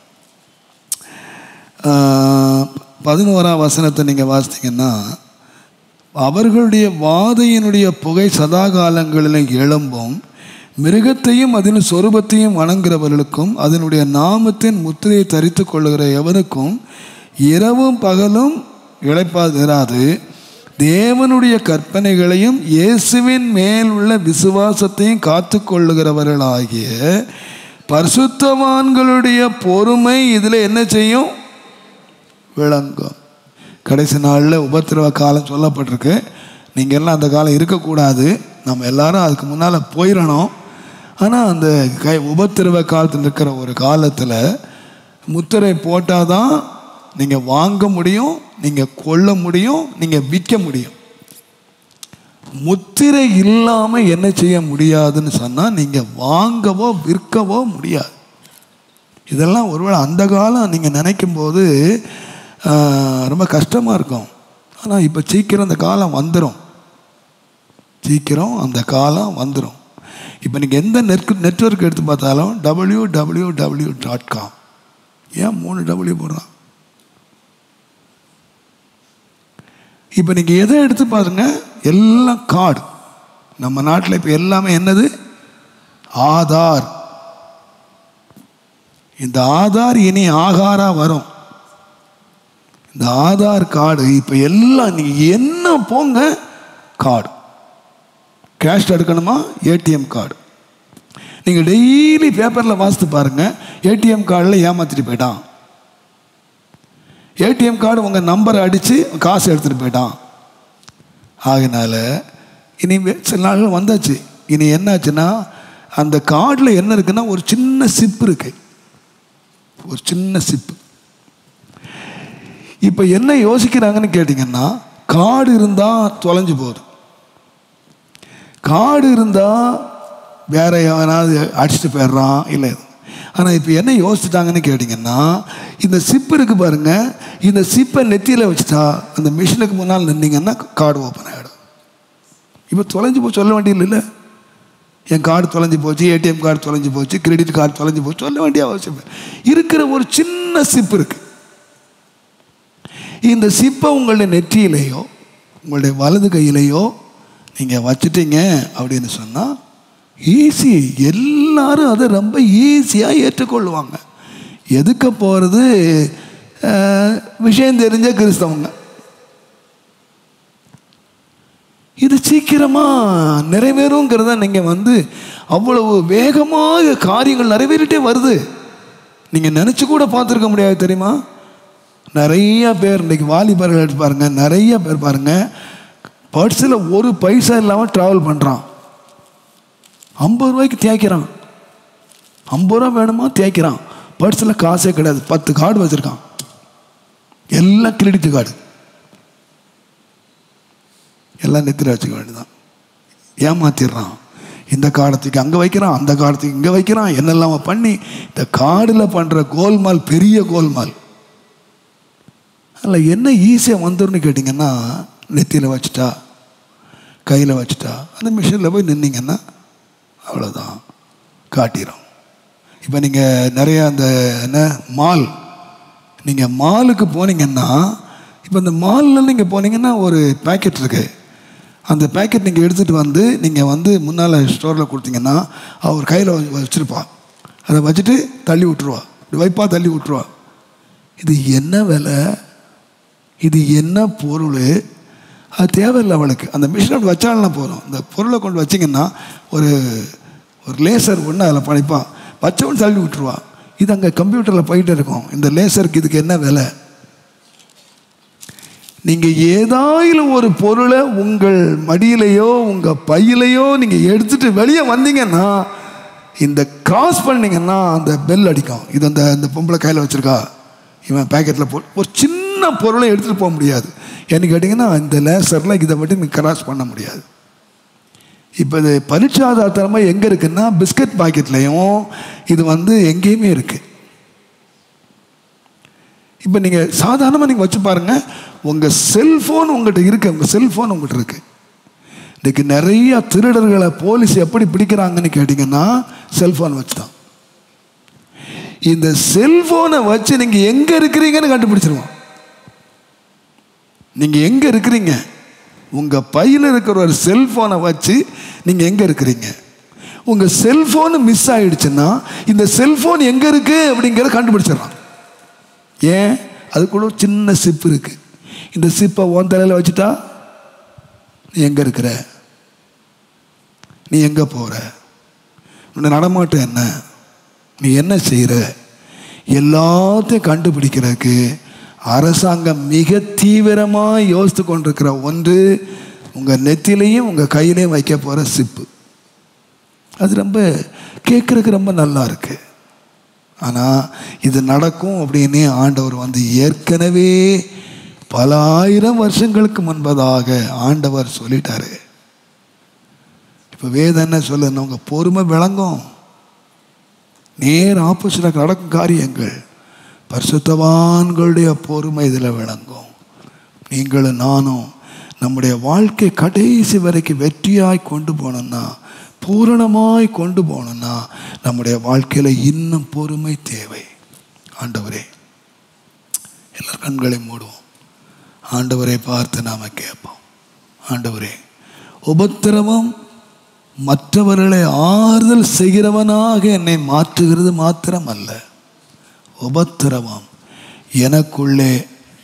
ஆஹ், பதினோராம் வசனத்தை நீங்கள் வாசித்தீங்கன்னா அவர்களுடைய வாதையினுடைய புகை சதா காலங்களிலும் எழும்பும் மிருகத்தையும் அதன் சொரூபத்தையும் வணங்குறவர்களுக்கும் அதனுடைய நாமத்தின் முத்திரையை தரித்து கொள்ளுகிற எவனுக்கும் இரவும் பகலும் இழைப்பாதிராது தேவனுடைய கற்பனைகளையும் இயேசுவின் மேல் உள்ள விசுவாசத்தையும் காத்து கொள்ளுகிறவர்களாகிய பரிசுத்தவான்களுடைய பொறுமை இதில் என்ன செய்யும் விளங்கும் கடைசி நாளில் உபத்திரவ காலம் சொல்லப்பட்டிருக்கு நீங்கள் எல்லாம் அந்த காலம் இருக்கக்கூடாது நம்ம எல்லாரும் அதுக்கு முன்னால் போயிடணும் ஆனால் அந்த கை உபத்திரவ காலத்தில் இருக்கிற ஒரு காலத்தில் முத்திரை போட்டால் தான் நீங்கள் வாங்க முடியும் நீங்கள் கொள்ள முடியும் நீங்கள் விற்க முடியும் முத்திரை இல்லாமல் என்ன செய்ய முடியாதுன்னு சொன்னால் நீங்கள் வாங்கவோ விற்கவோ முடியாது இதெல்லாம் ஒருவேளை அந்த காலம் நீங்கள் நினைக்கும் போது ஆஹ், ரொம்ப கஷ்டமாக இருக்கும் ஆனால் இப்போ சீக்கிரம் அந்த காலம் வந்துடும் சீக்கிரம் அந்த காலம் வந்துடும் இப்போ நீங்கள் எந்த நெட் நெட்ஒர்க் எடுத்து பார்த்தாலும் W W W dot com ஏன் மூணு டபிள்யூ போடுறான் இப்போ நீங்கள் எதை எடுத்து பாருங்க எல்லாம் கார்டு நம்ம நாட்டில் இப்போ எல்லாமே என்னது ஆதார் இந்த ஆதார் இனி ஆகாரா வரும் இந்த ஆதார் கார்டு இப்போ எல்லாம் நீங்கள் என்ன போங்க கார்டு கேஷ் எடுக்கணுமா ஏடிஎம் கார்டு நீங்கள் டெய்லி பேப்பரில் வாசித்து பாருங்கள் ஏடிஎம் கார்டில் ஏமாத்திட்டு போயிட்டான் ஏடிஎம் கார்டு உங்கள் நம்பரை அடித்து காசு எடுத்துகிட்டு போயிட்டான் ஆகினால இனி வே- சில நாள்கள் வந்தாச்சு இனி என்னாச்சுன்னா அந்த கார்டில் என்ன இருக்குன்னா ஒரு சின்ன சிப் இருக்கு ஒரு சின்ன சிப்பு இப்போ என்ன யோசிக்கிறாங்கன்னு கேட்டிங்கன்னா கார்டு இருந்தால் தொலைஞ்சு போகுது கார்டு இருந்தால் வேற எவனாவது அடிச்சுட்டு போயிடுறான் இல்லை ஆனால் இப்போ என்ன யோசிச்சுட்டாங்கன்னு கேட்டிங்கன்னா இந்த சிப்பு இருக்கு பாருங்க இந்த சிப்பை நெத்தியில் வச்சுட்டா அந்த மிஷினுக்கு முன்னால் நின்னீங்கன்னா கார்டு ஓப்பன் ஆகிடும் இப்போ தொலைஞ்சு போய் சொல்ல வேண்டியது இல்லை என் கார்டு தொலைஞ்சு போச்சு ஏடிஎம் கார்டு தொலைஞ்சு போச்சு கிரெடிட் கார்டு தொலைஞ்சு போச்சு சொல்ல வேண்டிய அவசியம் இல்லை. இருக்கிற ஒரு சின்ன சிப்பு இருக்கு இந்த சிப்பை உங்களுடைய நெற்றியிலேயோ உங்களுடைய வலது கையிலேயோ நீங்கள் வச்சிட்டீங்க அப்படின்னு சொன்னால் ஈஸி எல்லாரும் அதை ரொம்ப ஈஸியாக ஏற்றுக்கொள்ளுவாங்க எதுக்க போகிறது விஷயம் தெரிஞ்ச கிறிஸ்தவங்க இது சீக்கிரமாக நிறைவேறுங்கிறத நீங்கள் வந்து அவ்வளவு வேகமாக காரியங்கள் நிறைவேறிட்டே வருது நீங்கள் நினச்சி கூட பார்த்துருக்க முடியாது தெரியுமா நிறைய பேர் இன்னைக்கு வாலிபர்கள் எடுத்து பாருங்க நிறைய பேர் பாருங்க பர்ஸில் ஒரு பைசா இல்லாமல் ட்ராவல் பண்ணுறான் ஐம்பது ரூபாய்க்கு தேய்க்கிறான் ஐம்பது ரூபா வேணுமா தேய்க்கிறான் பர்ஸில் காசே கிடையாது பத்து கார்டு வச்சுருக்கான் எல்லாம் கிரெடிட் கார்டு எல்லாம் நெத்தில வச்சுக்க வேண்டியதான் ஏமாத்திடுறான் இந்த காலத்துக்கு அங்கே வைக்கிறான் அந்த காலத்துக்கு இங்கே வைக்கிறான் என்னெல்லாம் பண்ணி இந்த காடில் பண்ணுற கோல்மால் பெரிய கோல்மால் அதில் என்ன ஈஸியாக வந்துடும்னு கேட்டிங்கன்னா நெத்தியில் வச்சுட்டா கையில் வச்சுட்டா அந்த மிஷினில் போய் நின்னீங்கன்னா அவ்வளோதான் காட்டிடும் இப்போ நீங்கள் நிறைய அந்த என்ன மால் நீங்கள் மாலுக்கு போனீங்கன்னா இப்போ இந்த மாலில் நீங்கள் போனீங்கன்னா ஒரு பேக்கெட் இருக்கு அந்த பேக்கெட் நீங்கள் எடுத்துகிட்டு வந்து நீங்கள் வந்து முன்னால் ஸ்டோரில் கொடுத்தீங்கன்னா அவர் கையில் வச்சுருப்பா அதை வச்சுட்டு தள்ளி விட்டுருவா இப்படி வைப்பா தள்ளி விட்டுருவா இது என்ன விலை இது என்ன பொருள் அது தேவையில்லை அவளுக்கு அந்த மிஷினை வச்சாலும் போதும் இந்த பொருளை கொண்டு வச்சிங்கன்னா ஒரு ஒரு லேசர் ஒன்று அதில் படிப்பான் வச்சவன் தள்ளி விட்டுருவா இது அங்கே கம்ப்யூட்டரில் போயிட்டே இருக்கும் இந்த லேசருக்கு இதுக்கு என்ன விலை நீங்கள் ஏதாயிலும் ஒரு பொருளை உங்கள் மடியிலையோ உங்கள் பையிலையோ நீங்கள் எடுத்துட்டு வெளியே வந்தீங்கன்னா இந்த கிராஸ் பண்ணீங்கன்னா அந்த பெல் அடிக்கும் இது அந்த அந்த பொம்பளை கையில் வச்சுருக்கா இவன் பேக்கெட்டில் போ ஒரு சின்ன பொருளை எடுத்துகிட்டு போக முடியாது ஏன்னு கேட்டிங்கன்னா இந்த லேசரில் இதை மட்டும் நீங்கள் கிராஸ் பண்ண முடியாது இப்போ இது பரீட்சாதாரத்தனமாக எங்கே இருக்குன்னா பிஸ்கட் பாக்கெட்லேயும் இது வந்து எங்கேயுமே இருக்குது இப்போ நீங்கள் சாதாரணமாக நீங்கள் வச்சு பாருங்கள் உங்கள் செல்ஃபோன் உங்கள்கிட்ட இருக்கு உங்கள் செல்ஃபோன் உங்கள்கிட்ட இருக்கு இன்றைக்கி நிறைய திருடர்களை போலீஸ் எப்படி பிடிக்கிறாங்கன்னு கேட்டிங்கன்னா செல்ஃபோன் வச்சு தான் இந்த செல்ஃபோனை வச்சு நீங்கள் எங்கே இருக்கிறீங்கன்னு கண்டுபிடிச்சிருவான் நீங்கள் எங்கே இருக்கிறீங்க உங்கள் பையில் இருக்கிற ஒரு செல்ஃபோனை வச்சு நீங்கள் எங்கே இருக்கிறீங்க உங்கள் செல்ஃபோனு மிஸ் ஆயிடுச்சுன்னா இந்த செல்ஃபோன் எங்கே இருக்குது அப்படிங்கிறத கண்டுபிடிச்சிடலாம் ஏன் அதுக்குள்ள ஒரு சின்ன சிப்பு இருக்குது இந்த சிப்பை உன் தலையில் வச்சுட்டா நீ எங்கே இருக்கிற நீ எங்கே போகிற உன்னை நடமாட்டம் என்ன நீ என்ன செய்கிற எல்லாத்தையும் கண்டுபிடிக்கிறதுக்கு அரசாங்கம் மிக தீவிரமாக யோசித்து கொண்டிருக்கிற ஒன்று உங்கள் நெத்திலையும் உங்கள் கையிலையும் வைக்க போகிற சிப்பு அது ரொம்ப கேட்குறதுக்கு ரொம்ப நல்லா இருக்கு ஆனால் இது நடக்கும் அப்படின்னு ஆண்டவர் வந்து ஏற்கனவே பல ஆயிரம் வருஷங்களுக்கு முன்பதாக ஆண்டவர் சொல்லிட்டாரு இப்போ வேதம் என்ன சொல்லுன்னா உங்கள் பொறுமை விளங்கும் நேர் ஆப்போசிட்டாக நடக்கும் காரியங்கள் பரிசுத்தவான்களுடைய பொறுமை இதில் விளங்கும் நீங்களும் நானும் நம்முடைய வாழ்க்கை கடைசி வரைக்கும் வெற்றியாய் கொண்டு போனோம்னா பூரணமாய் கொண்டு போனோம்னா நம்முடைய வாழ்க்கையில் இன்னும் பொறுமை தேவை ஆண்டவரே எல்லா கண்களையும் மூடுவோம் ஆண்டவரை பார்த்து நாம் கேட்போம் ஆண்டவரே உபத்திரவம் மற்றவர்களை ஆறுதல் செய்கிறவனாக என்னை மாற்றுகிறது மாத்திரம் அல்ல உபத்திரவம் எனக்குள்ளே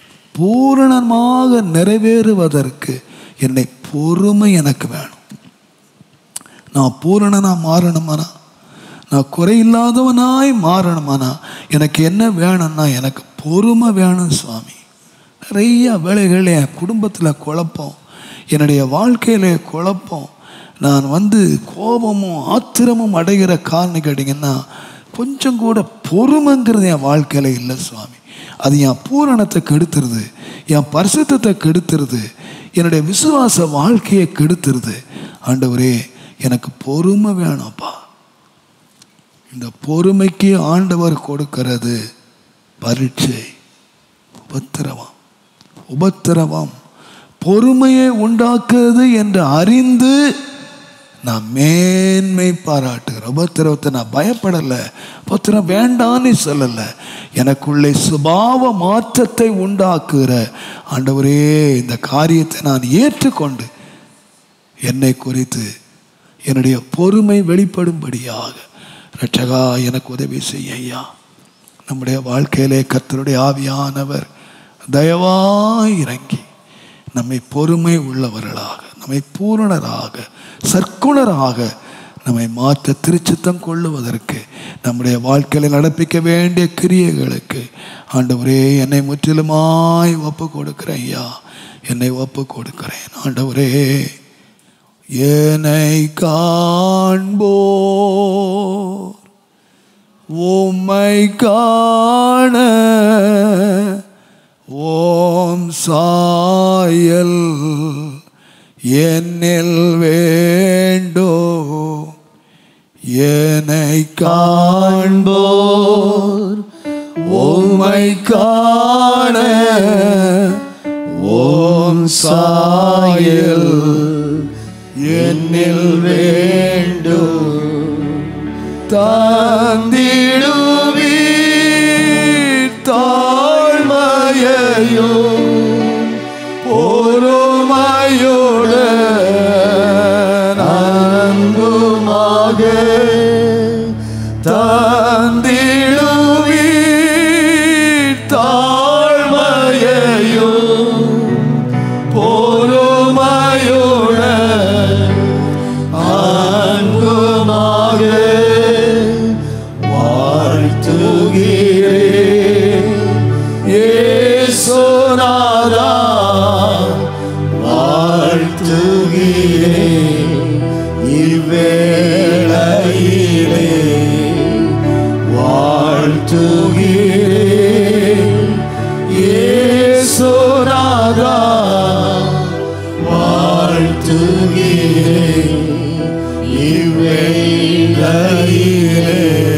பூரணமாக நிறைவேறுவதற்கு என்னை பொறுமை எனக்கு வேணும் நான் பூரணனா மாறணுமானா நான் குறையில்லாதவனாய் மாறணுமானா எனக்கு என்ன வேணும்னா எனக்கு பொறுமை வேணும் சுவாமி நிறைய வேலைகள் என் குடும்பத்தில் குழப்பம் என்னுடைய வாழ்க்கையில் குழப்பம் நான் வந்து கோபமும் ஆத்திரமும் அடைகிற காரணம் கேட்டிங்கன்னா கொஞ்சம் கூட பொறுமைங்கிறது என் வாழ்க்கையில் இல்லை சுவாமி அது என் பூரணத்தை கெடுத்துருது என் பரிசுத்தத்தை கெடுத்துருது என்னுடைய விசுவாச வாழ்க்கையை கெடுத்துருது ஆண்டவரே எனக்கு பொறுமை வேணும்ப்பா இந்த பொறுமைக்கு ஆண்டவர் கொடுக்கிறது பரீட்சை உபத்திரவம் உபத்திரவம் பொறுமையை உண்டாக்குறது என்று அறிந்து நான் மேன்மை பாராட்டுகிறேன் உபத்திரவத்தை நான் பயப்படலை உபத்திரம் வேண்டான்னு சொல்லலை எனக்குள்ளே சுபாவ மாற்றத்தை உண்டாக்குகிற ஆண்டவரே இந்த காரியத்தை நான் ஏற்றுக்கொண்டு என்னை குறித்து என்னுடைய பொறுமை வெளிப்படும்படியாக ரட்சகா எனக்கு உதவி செய்ய ஐயா நம்முடைய வாழ்க்கையிலே கர்த்தருடைய ஆவியானவர் தயவாய் இறங்கி நம்மை பொறுமை உள்ளவர்களாக நம்மை பூரணராக சற்குணராக நம்மை மாற்ற திருச்சித்தம் கொள்ளுவதற்கு நம்முடைய வாழ்க்கையில் நடப்பிக்க வேண்டிய கிரியைகளுக்கு ஆண்டவரே என்னை முற்றிலுமாய் ஒப்பு கொடுக்கிறேன் ஐயா என்னை ஒப்பு கொடுக்கிறேன் ஆண்டவரே என்னை காண்போர் உம்மை காண ஓம் சாயல் என்னில் வேண்டோ என்னை காண்போர் உம்மை காண ஓம் சாயல் என்னில் வேண்டோ தந்திடுவீர் தாழ்மையையோ பொறுமையோடு அன்புமாக தந்திடுவீர் தாழ்மையையோ பொறுமையோடு அன்புமாக வாழ்த்துகிறேன் ஏசுநாதா ஏசுநாதா வாழ்த்துகிறேன் இவ்வேளையிலே